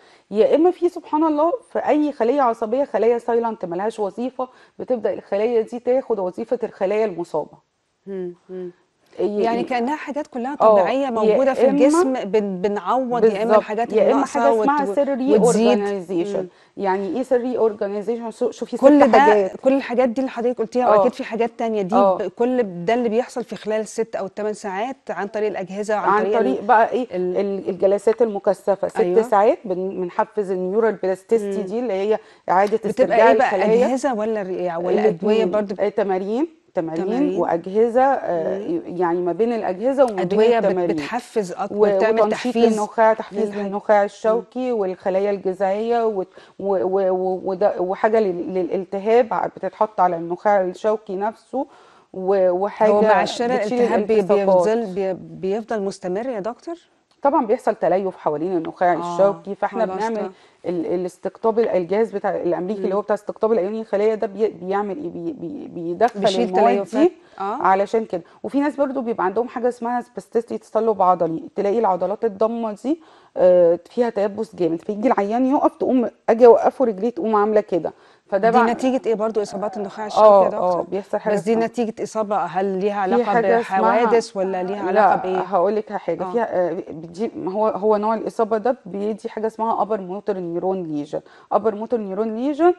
[SPEAKER 2] يا اما في سبحان الله في اي خليه عصبيه خلايا سايلنت ملهاش وظيفه بتبدا الخلايا دي تاخد وظيفه الخلايا المصابه
[SPEAKER 1] مم. مم.
[SPEAKER 2] ي-
[SPEAKER 1] يعني كانها حاجات كلها
[SPEAKER 2] آه،
[SPEAKER 1] طبيعيه
[SPEAKER 2] يا
[SPEAKER 1] موجوده في
[SPEAKER 2] إما-
[SPEAKER 1] الجسم بن بنعوض يا اما
[SPEAKER 2] بالظبط.
[SPEAKER 1] الحاجات
[SPEAKER 2] يا
[SPEAKER 1] اللي
[SPEAKER 2] اما
[SPEAKER 1] ناقصه
[SPEAKER 2] حاجه
[SPEAKER 1] وت-
[SPEAKER 2] اسمها سر ري
[SPEAKER 1] وتزيد
[SPEAKER 2] اورجانيزيشن يعني ايه سر ري اورجانيزيشن شوفي
[SPEAKER 1] كل
[SPEAKER 2] ست
[SPEAKER 1] ده
[SPEAKER 2] حاجات
[SPEAKER 1] كل الحاجات دي اللي حضرتك قلتيها
[SPEAKER 2] آه.
[SPEAKER 1] واكيد في حاجات تانية دي
[SPEAKER 2] آه.
[SPEAKER 1] ب- كل ده اللي بيحصل في خلال الست او الثمان ساعات عن طريق الاجهزه وعن
[SPEAKER 2] عن
[SPEAKER 1] طريق,
[SPEAKER 2] طريق
[SPEAKER 1] ال-
[SPEAKER 2] بقى ايه
[SPEAKER 1] ال-
[SPEAKER 2] ال- الجلسات المكثفه ست
[SPEAKER 1] أيوة.
[SPEAKER 2] ساعات بن- بنحفز النيورال بلاستيستي دي اللي هي اعاده
[SPEAKER 1] بتبقى
[SPEAKER 2] استرجاع
[SPEAKER 1] ايه بقى
[SPEAKER 2] الخلايا
[SPEAKER 1] اجهزه ولا ر- ولا ادويه
[SPEAKER 2] الاتنين.
[SPEAKER 1] برضو
[SPEAKER 2] آه، تمارين تمارين
[SPEAKER 1] تمارين.
[SPEAKER 2] واجهزه آه، يعني ما بين الاجهزه وما بين
[SPEAKER 1] ادويه بت-
[SPEAKER 2] التمارين
[SPEAKER 1] بتحفز اكتر
[SPEAKER 2] و-
[SPEAKER 1] بتعمل
[SPEAKER 2] وتنشيط
[SPEAKER 1] تحفيز
[SPEAKER 2] للنخاع تحفيز
[SPEAKER 1] للح-
[SPEAKER 2] للنخاع الشوكي والخلايا الجذعيه و- و- و- و- وده- وحاجه لل- للالتهاب ع- بتتحط على النخاع الشوكي نفسه و- وحاجه
[SPEAKER 1] هو مع الشلل
[SPEAKER 2] بتشيل
[SPEAKER 1] الالتهاب بي-
[SPEAKER 2] الالتصاقات.
[SPEAKER 1] بيفضل بي- بيفضل مستمر يا دكتور
[SPEAKER 2] طبعا بيحصل تليف حوالين النخاع
[SPEAKER 1] آه،
[SPEAKER 2] الشوكي فاحنا
[SPEAKER 1] خلاص
[SPEAKER 2] بنعمل
[SPEAKER 1] ده.
[SPEAKER 2] ال- الاستقطاب ال- الجهاز بتاع الامريكي اللي هو بتاع استقطاب الايوني الخليه ده بي بيعمل ايه بي بي بيدخل
[SPEAKER 1] بيشيل
[SPEAKER 2] المواد
[SPEAKER 1] تليفات.
[SPEAKER 2] دي
[SPEAKER 1] آه.
[SPEAKER 2] علشان كده وفي ناس برضو بيبقى عندهم حاجه اسمها سباستيستي تصلب عضلي تلاقي العضلات الضمه دي آه، فيها تيبس جامد فيجي العيان يقف تقوم اجي اوقفه رجليه تقوم عامله كده فده
[SPEAKER 1] دي
[SPEAKER 2] بقى
[SPEAKER 1] نتيجه ايه برضو اصابات النخاع الشوكي
[SPEAKER 2] اه
[SPEAKER 1] يا دكتور
[SPEAKER 2] اه بيحصل حاجه
[SPEAKER 1] بس دي
[SPEAKER 2] اسمها-
[SPEAKER 1] نتيجه اصابه هل ليها
[SPEAKER 2] في
[SPEAKER 1] علاقه
[SPEAKER 2] حاجة اسمها-
[SPEAKER 1] بحوادث ولا ليها علاقه
[SPEAKER 2] لا
[SPEAKER 1] بايه
[SPEAKER 2] هقول لك حاجه
[SPEAKER 1] آه.
[SPEAKER 2] فيها آه، بتجي هو هو نوع الاصابه ده بيدي حاجه اسمها ابر موتور نيورون ليجن ابر موتور نيورون ليجن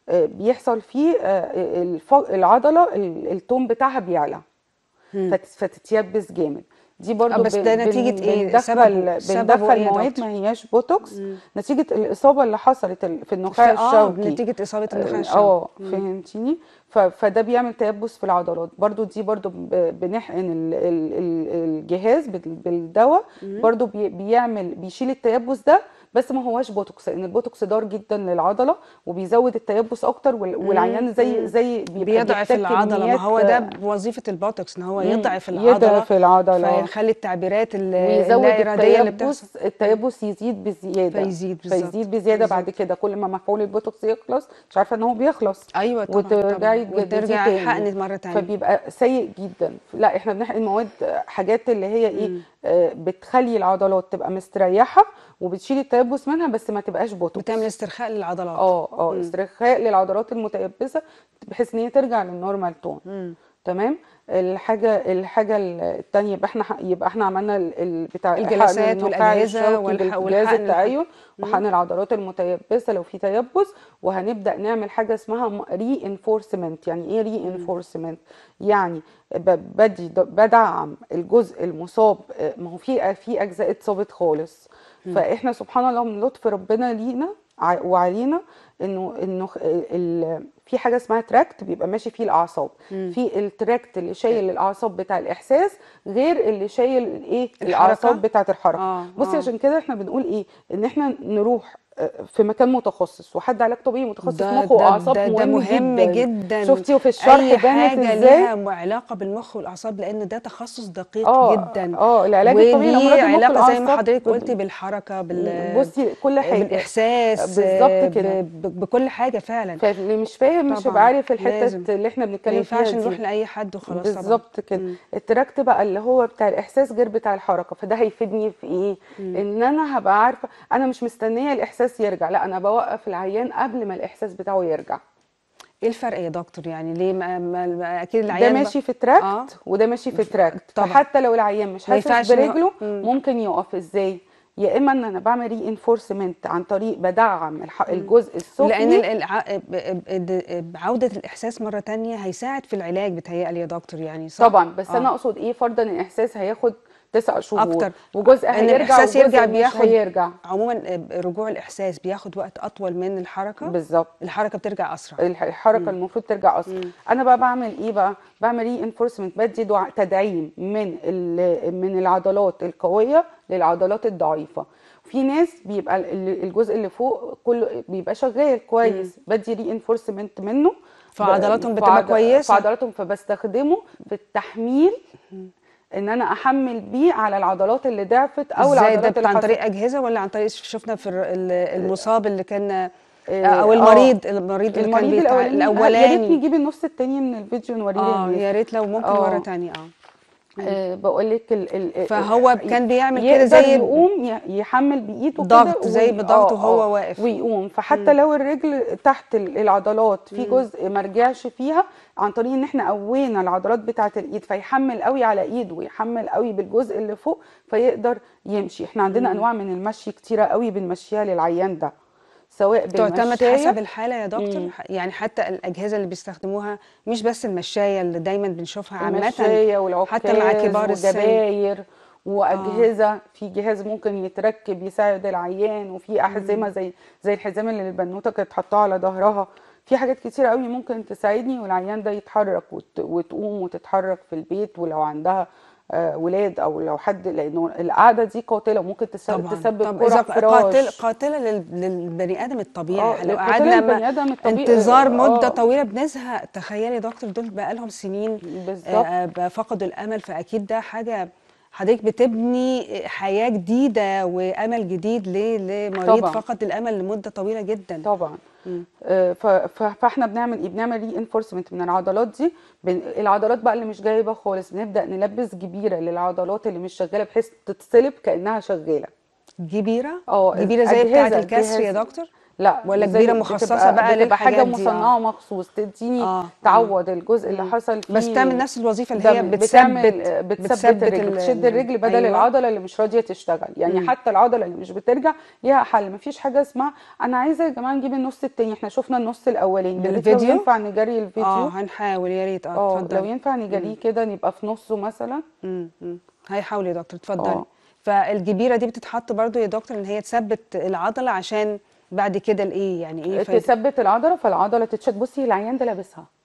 [SPEAKER 2] بيحصل فيه آه، الف- العضله ال- التون بتاعها بيعلى فت- فتتيبس جامد دي برضو
[SPEAKER 1] آه، بس
[SPEAKER 2] بن-
[SPEAKER 1] ده
[SPEAKER 2] بن-
[SPEAKER 1] نتيجة إيه؟
[SPEAKER 2] بندخل
[SPEAKER 1] سببه- سببه
[SPEAKER 2] بندخل
[SPEAKER 1] إيه يا
[SPEAKER 2] مواد
[SPEAKER 1] دكتور؟
[SPEAKER 2] ما هياش بوتوكس نتيجه الاصابه اللي حصلت ال- في النخاع
[SPEAKER 1] ف- اه
[SPEAKER 2] الشوكي
[SPEAKER 1] نتيجه اصابه النخاع الشوكي
[SPEAKER 2] اه فهمتيني ف- فده بيعمل تيبس في العضلات برضو دي برضو ب- بنحقن ال- ال- ال- الجهاز بال- بالدواء برضو بي- بيعمل بيشيل التيبس ده بس ما هواش بوتوكس لان البوتوكس ضار جدا للعضله وبيزود التيبس اكتر وال- والعيان زي زي بيبقى
[SPEAKER 1] بيضعف
[SPEAKER 2] بيحتاج
[SPEAKER 1] العضله ما
[SPEAKER 2] كميات،
[SPEAKER 1] هو ده
[SPEAKER 2] آه،
[SPEAKER 1] وظيفه البوتوكس ان هو
[SPEAKER 2] مم.
[SPEAKER 1] يضعف العضله
[SPEAKER 2] يضعف العضله
[SPEAKER 1] فيخلي التعبيرات ال-
[SPEAKER 2] ويزود
[SPEAKER 1] اللا اراديه اللي بتحصل
[SPEAKER 2] التيبس التيبس يزيد بزياده
[SPEAKER 1] فيزيد بالظبط.
[SPEAKER 2] فيزيد بزياده بعد كده كل ما مفعول البوتوكس يخلص مش عارفه ان هو بيخلص
[SPEAKER 1] ايوه طبعا
[SPEAKER 2] وترجعي
[SPEAKER 1] طبعاً.
[SPEAKER 2] تجدديه
[SPEAKER 1] وترجعي
[SPEAKER 2] تاني.
[SPEAKER 1] حقن مره تانية
[SPEAKER 2] فبيبقى سيء جدا لا احنا بنحقن مواد حاجات اللي هي ايه آه، بتخلي العضلات تبقى مستريحه وبتشيل التيبس منها بس ما تبقاش بوتوكس
[SPEAKER 1] بتعمل استرخاء للعضلات
[SPEAKER 2] اه اه استرخاء للعضلات المتيبسه بحيث ان هي ترجع للنورمال تون تمام الحاجه الحاجه الثانيه يبقى احنا يبقى احنا عملنا ال- ال- بتاع
[SPEAKER 1] الجلسات
[SPEAKER 2] حقن النخاع
[SPEAKER 1] والأجهزة
[SPEAKER 2] الشوكي
[SPEAKER 1] والح-
[SPEAKER 2] بالجهاز
[SPEAKER 1] والحقن.
[SPEAKER 2] التأيد وحقن العضلات المتيبسه لو في تيبس وهنبدا نعمل حاجه اسمها ري انفورسمنت يعني ايه ري انفورسمنت يعني ب- بدي بدعم الجزء المصاب آه، ما هو في في اجزاء اتصابت خالص فاحنا سبحان الله من لطف ربنا لينا ع- وعلينا انه انه خ- ال- في حاجه اسمها تراكت بيبقى ماشي فيه الاعصاب في التراكت اللي شايل الاعصاب بتاع الاحساس غير اللي شايل الايه الاعصاب بتاعه الحركه
[SPEAKER 1] آه،
[SPEAKER 2] بصي
[SPEAKER 1] آه.
[SPEAKER 2] عشان كده احنا بنقول ايه ان احنا نروح آه، في مكان متخصص وحد علاج طبيعي متخصص
[SPEAKER 1] ده
[SPEAKER 2] مخ
[SPEAKER 1] ده
[SPEAKER 2] واعصاب
[SPEAKER 1] ده, ده مهم جدا
[SPEAKER 2] شفتي وفي الشرح
[SPEAKER 1] اي
[SPEAKER 2] بانت
[SPEAKER 1] حاجه
[SPEAKER 2] ازاي
[SPEAKER 1] ليها علاقه بالمخ والاعصاب لان ده تخصص دقيق
[SPEAKER 2] اه
[SPEAKER 1] جدا
[SPEAKER 2] اه العلاج الطبيعي لامراض
[SPEAKER 1] وليه
[SPEAKER 2] المخ
[SPEAKER 1] علاقه زي ما
[SPEAKER 2] والأعصاب
[SPEAKER 1] حضرتك
[SPEAKER 2] بال-
[SPEAKER 1] قلتي بالحركه بال
[SPEAKER 2] بصي كل حاجه
[SPEAKER 1] بالاحساس
[SPEAKER 2] بالظبط كده.
[SPEAKER 1] ب- ب- بكل حاجه فعلا
[SPEAKER 2] فاللي مش فاهم مش
[SPEAKER 1] طبعاً،
[SPEAKER 2] هيبقى عارف الحته
[SPEAKER 1] لازم.
[SPEAKER 2] اللي احنا
[SPEAKER 1] ما
[SPEAKER 2] بنتكلم
[SPEAKER 1] ينفعش
[SPEAKER 2] فيها
[SPEAKER 1] نروح
[SPEAKER 2] دي
[SPEAKER 1] لاي حد وخلاص طبعا
[SPEAKER 2] بالظبط كده التراكت بقى اللي هو بتاع الاحساس غير بتاع الحركه فده هيفيدني في ايه ان انا هبقى عارفه انا مش مستنيه الاحساس يرجع لا انا بوقف العيان قبل ما الاحساس بتاعه يرجع
[SPEAKER 1] ايه الفرق يا دكتور يعني ليه ما ما ما- اكيد
[SPEAKER 2] ده
[SPEAKER 1] العيان
[SPEAKER 2] ماشي في تراكت
[SPEAKER 1] آه.
[SPEAKER 2] وده ماشي في تراكت
[SPEAKER 1] طبعاً.
[SPEAKER 2] فحتى لو العيان مش
[SPEAKER 1] ما
[SPEAKER 2] حاسس
[SPEAKER 1] ينفعش إن هو-
[SPEAKER 2] برجله
[SPEAKER 1] مم.
[SPEAKER 2] ممكن يقف ازاي يا اما ان انا بعمل ري انفورسمنت عن طريق بدعم الح- الجزء السفلي
[SPEAKER 1] لان ال- الع... ب- ب- بعوده الاحساس مره تانية هيساعد في العلاج بتهيألي يا دكتور يعني صح
[SPEAKER 2] طبعا بس
[SPEAKER 1] آه.
[SPEAKER 2] انا اقصد ايه فرضا ان الاحساس هياخد تسع شهور
[SPEAKER 1] اكتر
[SPEAKER 2] وجزء
[SPEAKER 1] ان
[SPEAKER 2] هيرجع
[SPEAKER 1] الاحساس
[SPEAKER 2] وجزء
[SPEAKER 1] يرجع
[SPEAKER 2] مش
[SPEAKER 1] بياخد
[SPEAKER 2] هيرجع
[SPEAKER 1] عموما رجوع الاحساس بياخد وقت اطول من الحركه
[SPEAKER 2] بالظبط
[SPEAKER 1] الحركه بترجع اسرع
[SPEAKER 2] الح- الحركه المفروض ترجع اصلا انا بقى بعمل ايه بقى بعمل ري انفورسمنت بدي دع- تدعيم من ال- من العضلات القويه للعضلات الضعيفه في ناس بيبقى ال- الجزء اللي فوق كله بيبقى شغال كويس بدي ري انفورسمنت منه
[SPEAKER 1] فعضلاتهم
[SPEAKER 2] ب-
[SPEAKER 1] بتبقى
[SPEAKER 2] فعض-
[SPEAKER 1] كويسة.
[SPEAKER 2] فعضلاتهم فبستخدمه في التحميل ان انا احمل بيه على العضلات اللي ضعفت او
[SPEAKER 1] ازاي ده
[SPEAKER 2] العضلات اللي
[SPEAKER 1] عن
[SPEAKER 2] حصلت
[SPEAKER 1] طريق اجهزه ولا عن طريق شفنا في الر- ال- المصاب اللي كان
[SPEAKER 2] آه،
[SPEAKER 1] او
[SPEAKER 2] آه.
[SPEAKER 1] المريض المريض اللي كان
[SPEAKER 2] المريض
[SPEAKER 1] بيتع...
[SPEAKER 2] الاولاني يا ريت
[SPEAKER 1] الاولاني
[SPEAKER 2] نجيب النص التاني من الفيديو نوريه
[SPEAKER 1] اه
[SPEAKER 2] للناس
[SPEAKER 1] يا ريت لو ممكن
[SPEAKER 2] آه.
[SPEAKER 1] مره تانية اه
[SPEAKER 2] أه بقول لك ال ال
[SPEAKER 1] فهو كان بيعمل كده
[SPEAKER 2] يقدر
[SPEAKER 1] زي
[SPEAKER 2] يقوم ي- يحمل بايده كده
[SPEAKER 1] ضغط، زي
[SPEAKER 2] وي-
[SPEAKER 1] بضغط
[SPEAKER 2] آه،
[SPEAKER 1] وهو
[SPEAKER 2] آه،
[SPEAKER 1] واقف.
[SPEAKER 2] ويقوم فحتى لو الرجل تحت ال- العضلات في جزء ما رجعش فيها عن طريق ان احنا قوينا العضلات بتاعه الايد فيحمل قوي على ايده ويحمل قوي بالجزء اللي فوق فيقدر يمشي احنا عندنا انواع من المشي كتيره قوي بنمشيها للعيان ده سواء
[SPEAKER 1] تعتمد
[SPEAKER 2] بالمشاية
[SPEAKER 1] حسب الحالة يا دكتور يعني حتى الأجهزة اللي بيستخدموها مش بس المشاية اللي دايما بنشوفها عامة
[SPEAKER 2] المشاية والعكاز
[SPEAKER 1] حتى مع كبار السن
[SPEAKER 2] والجباير واجهزه في جهاز ممكن يتركب يساعد العيان وفي احزمه زي زي الحزام اللي البنوته كانت حاطاه على ظهرها في حاجات كتير قوي ممكن تساعدني والعيان ده يتحرك وت- وتقوم وتتحرك في البيت ولو عندها آه، ولاد او لو حد لانه القعده دي قاتله ممكن تس-
[SPEAKER 1] طبعا
[SPEAKER 2] تسبب
[SPEAKER 1] طب
[SPEAKER 2] قرح
[SPEAKER 1] إذا قاتل
[SPEAKER 2] فراش
[SPEAKER 1] قاتلة لل- للبني آدم الطبيعي
[SPEAKER 2] آه،
[SPEAKER 1] لو
[SPEAKER 2] لقاتلة
[SPEAKER 1] قعدنا
[SPEAKER 2] البني
[SPEAKER 1] ما-
[SPEAKER 2] آدم الطبيعي،
[SPEAKER 1] انتظار مدة
[SPEAKER 2] آه.
[SPEAKER 1] طويلة بنزهق تخيلي يا دكتور دول بقالهم سنين
[SPEAKER 2] بالظبط.
[SPEAKER 1] آه، آه، فقدوا الأمل فأكيد ده حاجة حضرتك بتبني حياة جديدة وأمل جديد ل- لمريض
[SPEAKER 2] طبعاً.
[SPEAKER 1] فقد الأمل لمدة طويلة جدا
[SPEAKER 2] طبعا آه، ف- ف- فاحنا بنعمل ايه بنعمل ري انفورسمنت من العضلات دي بن... العضلات بقى اللي مش جايبه خالص بنبدا نلبس جبيره للعضلات اللي مش شغاله بحيث تتصلب كانها شغاله
[SPEAKER 1] جبيرة
[SPEAKER 2] اه
[SPEAKER 1] جبيرة زي بتاعة
[SPEAKER 2] أجهزة-
[SPEAKER 1] الكسر يا
[SPEAKER 2] جهاز-
[SPEAKER 1] دكتور
[SPEAKER 2] لا
[SPEAKER 1] ولا
[SPEAKER 2] زي-
[SPEAKER 1] كبيرة مخصصة
[SPEAKER 2] بتبقى
[SPEAKER 1] بقى
[SPEAKER 2] بتبقى حاجه
[SPEAKER 1] للحاجات دي، آه.
[SPEAKER 2] مصنعه مخصوص تديني
[SPEAKER 1] آه،
[SPEAKER 2] تعوض الجزء اللي حصل فيه
[SPEAKER 1] بس تعمل نفس الوظيفة اللي هي
[SPEAKER 2] دم.
[SPEAKER 1] بتثبت
[SPEAKER 2] بتعمل بتثبت الرجل
[SPEAKER 1] ال-
[SPEAKER 2] بتشد الرجل بدل
[SPEAKER 1] أيوة.
[SPEAKER 2] العضله اللي مش راضيه تشتغل يعني حتى العضله اللي مش بترجع ليها حل مفيش حاجه اسمها انا عايزه يا جماعه نجيب النص التاني احنا شفنا النص الاولاني يا ريت لو
[SPEAKER 1] بالفيديو؟
[SPEAKER 2] ينفع نجري الفيديو
[SPEAKER 1] اه هنحاول يا ريت اه
[SPEAKER 2] اه لو
[SPEAKER 1] اتفضل
[SPEAKER 2] ينفع نجريه كده نبقى في نصه مثلا
[SPEAKER 1] مم، مم. هيحاول يا دكتور اتفضلي
[SPEAKER 2] آه.
[SPEAKER 1] فالجبيره دي بتتحط برضو يا دكتور ان هي تثبت العضله عشان بعد كده الايه يعني ايه في-
[SPEAKER 2] تثبت العضله فالعضله تتشد بصي العيان ده لابسها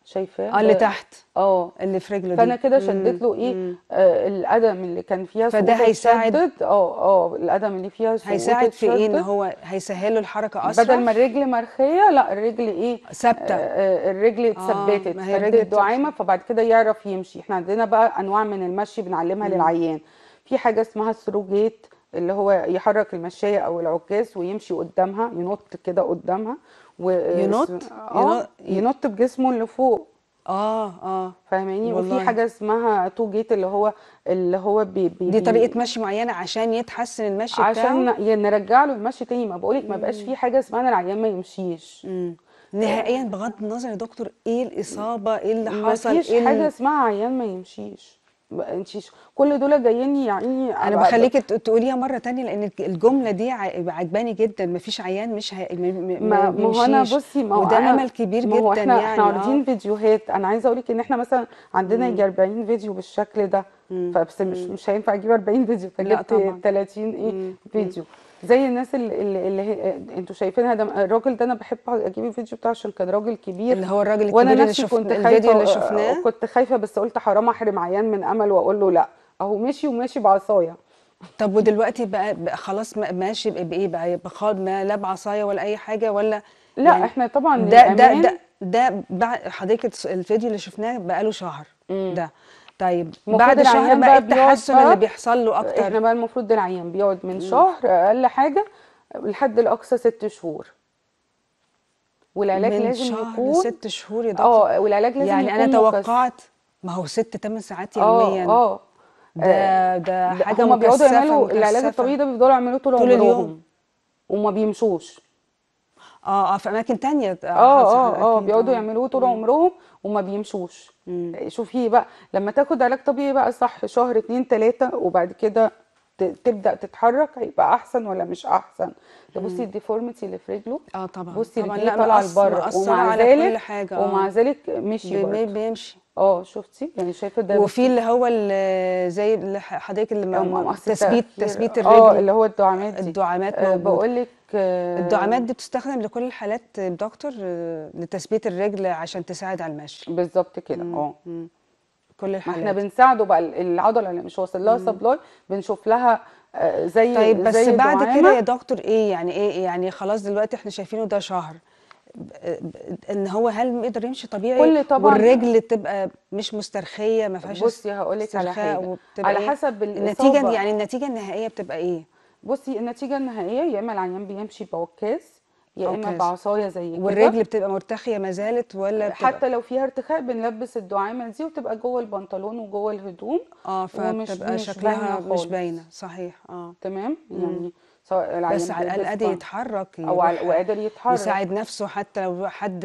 [SPEAKER 2] شايفاه
[SPEAKER 1] اه اللي
[SPEAKER 2] ده-
[SPEAKER 1] تحت
[SPEAKER 2] اه
[SPEAKER 1] اللي في رجله دي
[SPEAKER 2] فانا كده
[SPEAKER 1] مم.
[SPEAKER 2] شدت له ايه
[SPEAKER 1] مم.
[SPEAKER 2] آه القدم اللي كان فيها
[SPEAKER 1] فده
[SPEAKER 2] سقوط
[SPEAKER 1] هيساعد-
[SPEAKER 2] اتشدد اه اه القدم اللي فيها سقوط
[SPEAKER 1] هيساعد في ايه ان
[SPEAKER 2] اتشدد.
[SPEAKER 1] هو هيسهل له الحركه اسرع
[SPEAKER 2] بدل ما الرجل مرخيه لا الرجل ايه
[SPEAKER 1] ثابته
[SPEAKER 2] آه، آه، الرجل اتثبتت
[SPEAKER 1] ما هي
[SPEAKER 2] فرد
[SPEAKER 1] الرجل
[SPEAKER 2] الدعامه فبعد كده يعرف يمشي احنا عندنا بقى انواع من المشي بنعلمها للعيان في حاجه اسمها الثروجيت اللي هو يحرك المشايه او العكاز ويمشي قدامها ينط كده قدامها و
[SPEAKER 1] ينط؟
[SPEAKER 2] اه
[SPEAKER 1] ينط-
[SPEAKER 2] ينط بجسمه اللي فوق
[SPEAKER 1] اه اه
[SPEAKER 2] فاهماني وفي
[SPEAKER 1] والله.
[SPEAKER 2] حاجه اسمها تو جيت اللي هو اللي هو بي بي
[SPEAKER 1] دي
[SPEAKER 2] بي-
[SPEAKER 1] طريقه مشي معينه عشان يتحسن المشي بتاعه
[SPEAKER 2] عشان ن- نرجع له المشي تاني ما بقولك ما بقاش في حاجه اسمها ان العيان ما يمشيش
[SPEAKER 1] مم. نهائيا بغض النظر يا دكتور ايه الاصابه ايه اللي حصل
[SPEAKER 2] مفيش
[SPEAKER 1] ايه ال-
[SPEAKER 2] حاجه اسمها عيان ما يمشيش ما يمشيش كل دول جايين يعني
[SPEAKER 1] انا
[SPEAKER 2] أبقى-
[SPEAKER 1] بخليك ت- تقوليها مره تانية لان الجمله دي ع- عجباني جدا مفيش عيان مش هي... م... م...
[SPEAKER 2] ما
[SPEAKER 1] ما
[SPEAKER 2] ما هو انا
[SPEAKER 1] بيمشيش.
[SPEAKER 2] بصي ما هو
[SPEAKER 1] وده
[SPEAKER 2] أنا
[SPEAKER 1] امل كبير
[SPEAKER 2] ما هو
[SPEAKER 1] جدا
[SPEAKER 2] احنا
[SPEAKER 1] يعني
[SPEAKER 2] احنا
[SPEAKER 1] آه.
[SPEAKER 2] عارضين فيديوهات انا عايزه اقول لك ان احنا مثلا عندنا يجي 40 فيديو بالشكل ده فبس مش مش هينفع اجيب 40 فيديو
[SPEAKER 1] لا طبعا.
[SPEAKER 2] فجبت 30 ايه فيديو زي الناس اللي اللي, اللي هي انتوا شايفينها ده الراجل ده انا بحب اجيب الفيديو بتاعه عشان كان راجل كبير
[SPEAKER 1] اللي هو الراجل
[SPEAKER 2] وانا
[SPEAKER 1] الكبير اللي
[SPEAKER 2] نفسي
[SPEAKER 1] شفنا
[SPEAKER 2] كنت
[SPEAKER 1] الفيديو
[SPEAKER 2] خايفه
[SPEAKER 1] اللي شفناه
[SPEAKER 2] كنت خايفه بس قلت حرام احرم عيان من امل واقول له لا اهو مشي وماشي بعصايه
[SPEAKER 1] طب ودلوقتي بقى, بقى خلاص ما- ماشي بقى بايه بقى يبقى خالص ما لا بعصايه ولا اي حاجه ولا
[SPEAKER 2] لا احنا طبعا
[SPEAKER 1] ده ده
[SPEAKER 2] للأمان-
[SPEAKER 1] ده ده بعد حضرتك الس- الفيديو اللي شفناه بقاله شهر ده طيب
[SPEAKER 2] المفروض
[SPEAKER 1] بعد شهر
[SPEAKER 2] العيان
[SPEAKER 1] بقى
[SPEAKER 2] بقى بيقعد
[SPEAKER 1] التحسن
[SPEAKER 2] بقى-
[SPEAKER 1] اللي بيحصل له اكتر
[SPEAKER 2] احنا بقى المفروض العيان بيقعد من شهر اقل حاجه لحد الاقصى ست شهور والعلاج
[SPEAKER 1] من
[SPEAKER 2] لازم
[SPEAKER 1] شهر
[SPEAKER 2] يكون
[SPEAKER 1] لست شهور يا دكتور
[SPEAKER 2] اه والعلاج لازم
[SPEAKER 1] يعني انا
[SPEAKER 2] يكون مكثف.
[SPEAKER 1] توقعت ما هو ست تمن ساعات
[SPEAKER 2] اه
[SPEAKER 1] يوميا
[SPEAKER 2] اه
[SPEAKER 1] ده ده حاجه
[SPEAKER 2] هما بيقعدوا
[SPEAKER 1] مكثفه
[SPEAKER 2] يعملوا العلاج
[SPEAKER 1] مكثفة.
[SPEAKER 2] الطبيعي ده بيفضلوا يعملوه طول,
[SPEAKER 1] طول اليوم.
[SPEAKER 2] عمرهم وما بيمشوش
[SPEAKER 1] اه اه في اماكن تانية
[SPEAKER 2] اه
[SPEAKER 1] حصل
[SPEAKER 2] اه اه
[SPEAKER 1] أكيد،
[SPEAKER 2] بيقعدوا
[SPEAKER 1] آه.
[SPEAKER 2] يعملوه طول عمرهم وما بيمشوش شوفي بقى لما تاخد علاج طبيعي بقى صح شهر اتنين تلاتة وبعد كده ت- تبدأ تتحرك هيبقى احسن ولا مش احسن ده بصي الديفورميتي اللي في رجله
[SPEAKER 1] اه طبعا
[SPEAKER 2] بصي
[SPEAKER 1] طبعا
[SPEAKER 2] رجليه
[SPEAKER 1] لا
[SPEAKER 2] طالعه
[SPEAKER 1] مأث-
[SPEAKER 2] لبره
[SPEAKER 1] مأثرة
[SPEAKER 2] ومع
[SPEAKER 1] على
[SPEAKER 2] ذلك
[SPEAKER 1] كل حاجه آه.
[SPEAKER 2] ومع ذلك مشي
[SPEAKER 1] بي-
[SPEAKER 2] برضه
[SPEAKER 1] بيمشي
[SPEAKER 2] اه شفتي يعني شايفه ده
[SPEAKER 1] وفي اللي هو اللي زي اللي ح- حضرتك اللي
[SPEAKER 2] أو
[SPEAKER 1] م-
[SPEAKER 2] مقص
[SPEAKER 1] تثبيت
[SPEAKER 2] التأخير.
[SPEAKER 1] تثبيت
[SPEAKER 2] اه
[SPEAKER 1] الرجل
[SPEAKER 2] اللي هو الدعامات دي
[SPEAKER 1] الدعامات
[SPEAKER 2] آه
[SPEAKER 1] موجود
[SPEAKER 2] بقول لك آه
[SPEAKER 1] الدعامات دي بتستخدم لكل الحالات يا دكتور آه، لتثبيت الرجل عشان تساعد على المشي
[SPEAKER 2] بالظبط كده اه
[SPEAKER 1] مم. كل
[SPEAKER 2] ما احنا
[SPEAKER 1] الحالات
[SPEAKER 2] بنساعده بقى العضله اللي مش واصل لها سبلاي بنشوف لها آه، زي
[SPEAKER 1] طيب بس
[SPEAKER 2] زي
[SPEAKER 1] بعد
[SPEAKER 2] دعامة.
[SPEAKER 1] كده يا دكتور ايه يعني ايه يعني خلاص دلوقتي احنا شايفينه ده شهر ب- ب- ان هو هل يقدر يمشي طبيعي
[SPEAKER 2] كل طبعاً-
[SPEAKER 1] والرجل تبقى مش مسترخيه ما فيهاش
[SPEAKER 2] بصي هقولك على
[SPEAKER 1] استرخاء
[SPEAKER 2] حاجة.
[SPEAKER 1] وبتبقى
[SPEAKER 2] على
[SPEAKER 1] إيه؟
[SPEAKER 2] حسب
[SPEAKER 1] النتيجه
[SPEAKER 2] الإصابة.
[SPEAKER 1] يعني النتيجه النهائيه بتبقى ايه
[SPEAKER 2] بصي النتيجه النهائيه يا اما العيان بيمشي بعكاز يا اما
[SPEAKER 1] عكاز.
[SPEAKER 2] بعصايه زي كده
[SPEAKER 1] والرجل بتبقى مرتخيه ما زالت ولا بتبقى
[SPEAKER 2] حتى لو فيها ارتخاء بنلبس الدعامه دي وتبقى جوه البنطلون وجوه الهدوم
[SPEAKER 1] اه
[SPEAKER 2] ومش-
[SPEAKER 1] فبتبقى
[SPEAKER 2] مش
[SPEAKER 1] شكلها
[SPEAKER 2] باينة
[SPEAKER 1] مش
[SPEAKER 2] خالص.
[SPEAKER 1] باينه صحيح اه
[SPEAKER 2] تمام يعني سواء العيان
[SPEAKER 1] بس على الاقل
[SPEAKER 2] بيلبس
[SPEAKER 1] قادر
[SPEAKER 2] بن-
[SPEAKER 1] يتحرك
[SPEAKER 2] او على
[SPEAKER 1] يروح
[SPEAKER 2] وقادر يتحرك
[SPEAKER 1] يساعد نفسه حتى لو حد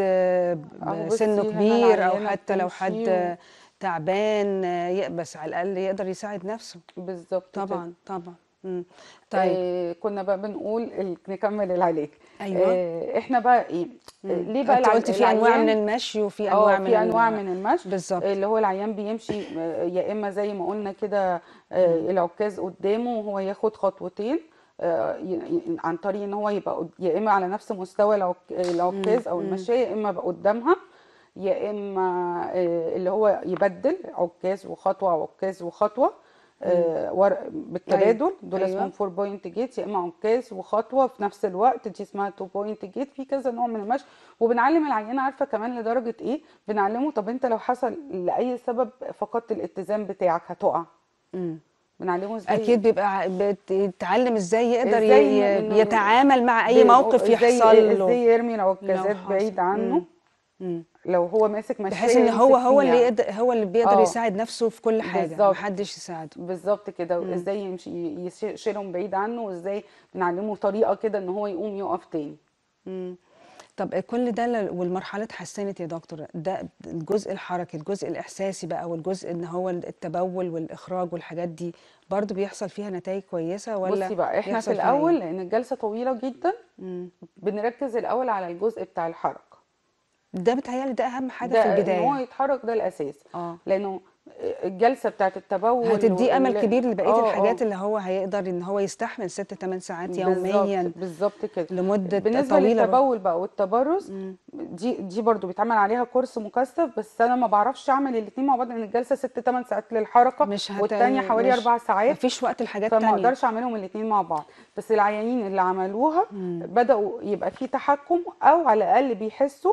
[SPEAKER 2] أهو بصي
[SPEAKER 1] سنه
[SPEAKER 2] هنا
[SPEAKER 1] كبير او
[SPEAKER 2] العيانة
[SPEAKER 1] حتى لو
[SPEAKER 2] بتمشي
[SPEAKER 1] حد
[SPEAKER 2] و-
[SPEAKER 1] تعبان ي- بس على الاقل يقدر يساعد نفسه
[SPEAKER 2] بالظبط كده.
[SPEAKER 1] طبعا طبعا مم. طيب
[SPEAKER 2] آه كنا بقى بنقول ال- نكمل العلاج
[SPEAKER 1] أيوة.
[SPEAKER 2] آه احنا بقى ايه آه ليه بقى
[SPEAKER 1] انت
[SPEAKER 2] الع-
[SPEAKER 1] قلت في انواع من
[SPEAKER 2] العيان-
[SPEAKER 1] المشي وفي
[SPEAKER 2] اه
[SPEAKER 1] انواع من
[SPEAKER 2] في
[SPEAKER 1] ال-
[SPEAKER 2] انواع من المشي
[SPEAKER 1] بالظبط.
[SPEAKER 2] اللي هو العيان بيمشي آه، يا اما زي ما قلنا كده آه، العكاز قدامه وهو ياخد خطوتين آه، ي- ي- عن طريق ان هو يبقى قد- يا اما على نفس مستوى العك- العكاز او المشاية يا اما يبقى قدامها يا اما آه، اللي هو يبدل عكاز وخطوه عكاز وخطوه آه، ور- بالتبادل دول
[SPEAKER 1] أيوة.
[SPEAKER 2] اسمهم فور بوينت جيت يا اما عكاز وخطوه في نفس الوقت دي اسمها تو بوينت جيت في كذا نوع من المشي وبنعلم العيان عارفه كمان لدرجه ايه بنعلمه طب انت لو حصل لاي سبب فقدت الاتزان بتاعك هتقع
[SPEAKER 1] مم.
[SPEAKER 2] بنعلمه ازاي
[SPEAKER 1] اكيد بيبقى ع- بيتعلم ازاي يقدر ي-
[SPEAKER 2] إزاي
[SPEAKER 1] ي-
[SPEAKER 2] إنه-
[SPEAKER 1] يتعامل مع اي
[SPEAKER 2] بن-
[SPEAKER 1] موقف
[SPEAKER 2] ازاي
[SPEAKER 1] يحصل له
[SPEAKER 2] ازاي يرمي العكازات
[SPEAKER 1] حصل.
[SPEAKER 2] بعيد عنه
[SPEAKER 1] مم. مم.
[SPEAKER 2] لو هو ماسك مشاية
[SPEAKER 1] بحيث ان هو
[SPEAKER 2] يمسك
[SPEAKER 1] هو اللي
[SPEAKER 2] فيها.
[SPEAKER 1] يقدر هو اللي بيقدر
[SPEAKER 2] آه.
[SPEAKER 1] يساعد نفسه في كل حاجه
[SPEAKER 2] بالظبط.
[SPEAKER 1] محدش يساعده
[SPEAKER 2] بالظبط كده وازاي يمشي يش- يشيلهم بعيد عنه وازاي بنعلمه طريقه كده ان هو يقوم يقف تاني
[SPEAKER 1] مم. طب كل ده ل- والمرحله اتحسنت يا دكتور ده الجزء الحركي الجزء الاحساسي بقى والجزء ان هو التبول والاخراج والحاجات دي برضو بيحصل فيها نتائج كويسه ولا
[SPEAKER 2] بصي بقى احنا في
[SPEAKER 1] بيحصل فيها
[SPEAKER 2] الاول
[SPEAKER 1] إيه؟
[SPEAKER 2] لان الجلسه طويله جدا
[SPEAKER 1] مم.
[SPEAKER 2] بنركز الاول على الجزء بتاع الحركه
[SPEAKER 1] ده بتهيألي ده اهم حاجه
[SPEAKER 2] ده
[SPEAKER 1] في
[SPEAKER 2] ان هو
[SPEAKER 1] البدايه
[SPEAKER 2] يتحرك ده الاساس
[SPEAKER 1] اه
[SPEAKER 2] لانه الجلسه بتاعت التبول
[SPEAKER 1] هتديه امل
[SPEAKER 2] وال-
[SPEAKER 1] كبير لبقيه
[SPEAKER 2] آه، آه.
[SPEAKER 1] الحاجات اللي هو هيقدر ان هو يستحمل 6 8 ساعات يوميا
[SPEAKER 2] بالظبط بالظبط كده
[SPEAKER 1] لمده
[SPEAKER 2] بالنسبه
[SPEAKER 1] طويله بقى.
[SPEAKER 2] للتبول بقى والتبرز دي دي برضو بيتعمل عليها كورس مكثف بس انا ما بعرفش اعمل الاثنين مع بعض لان الجلسه 6 8 ساعات للحركه
[SPEAKER 1] مش هت...
[SPEAKER 2] والتانيه حوالي
[SPEAKER 1] مش-
[SPEAKER 2] 4 ساعات
[SPEAKER 1] مفيش وقت لحاجات
[SPEAKER 2] فما
[SPEAKER 1] تانية
[SPEAKER 2] اقدرش اعملهم الاثنين مع بعض بس العيانين اللي عملوها بداوا يبقى في تحكم او على الاقل بيحسوا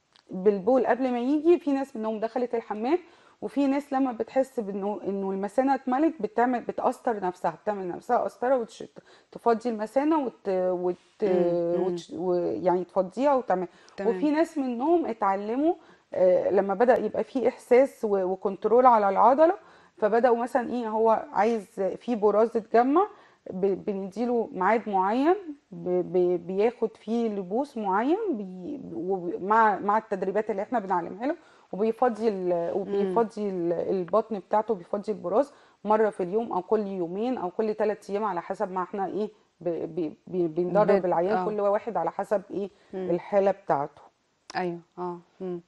[SPEAKER 2] بالبول قبل ما يجي في ناس منهم دخلت الحمام وفي ناس لما بتحس بانه انه المثانه اتملت بتعمل بتقسطر نفسها بتعمل نفسها قسطره وتفضي المثانه وت... وت...
[SPEAKER 1] مم.
[SPEAKER 2] وت... ويعني تفضيها وتعمل
[SPEAKER 1] تمام.
[SPEAKER 2] وفي ناس منهم اتعلموا آه، لما بدأ يبقى في احساس و- وكنترول على العضله فبداوا مثلا ايه هو عايز في براز اتجمع ب- بنديله ميعاد معين ب- ب- بياخد فيه لبوس معين بي وب- مع مع التدريبات اللي احنا بنعلمها له وبيفضي ال- وبيفضي ال- البطن بتاعته بيفضي البراز مره في اليوم او كل يومين او كل ثلاث ايام على حسب ما احنا ايه ب- ب- ب- بندرب
[SPEAKER 1] بت-
[SPEAKER 2] العيان
[SPEAKER 1] آه.
[SPEAKER 2] كل واحد على حسب ايه الحاله بتاعته
[SPEAKER 1] ايوه اه مم.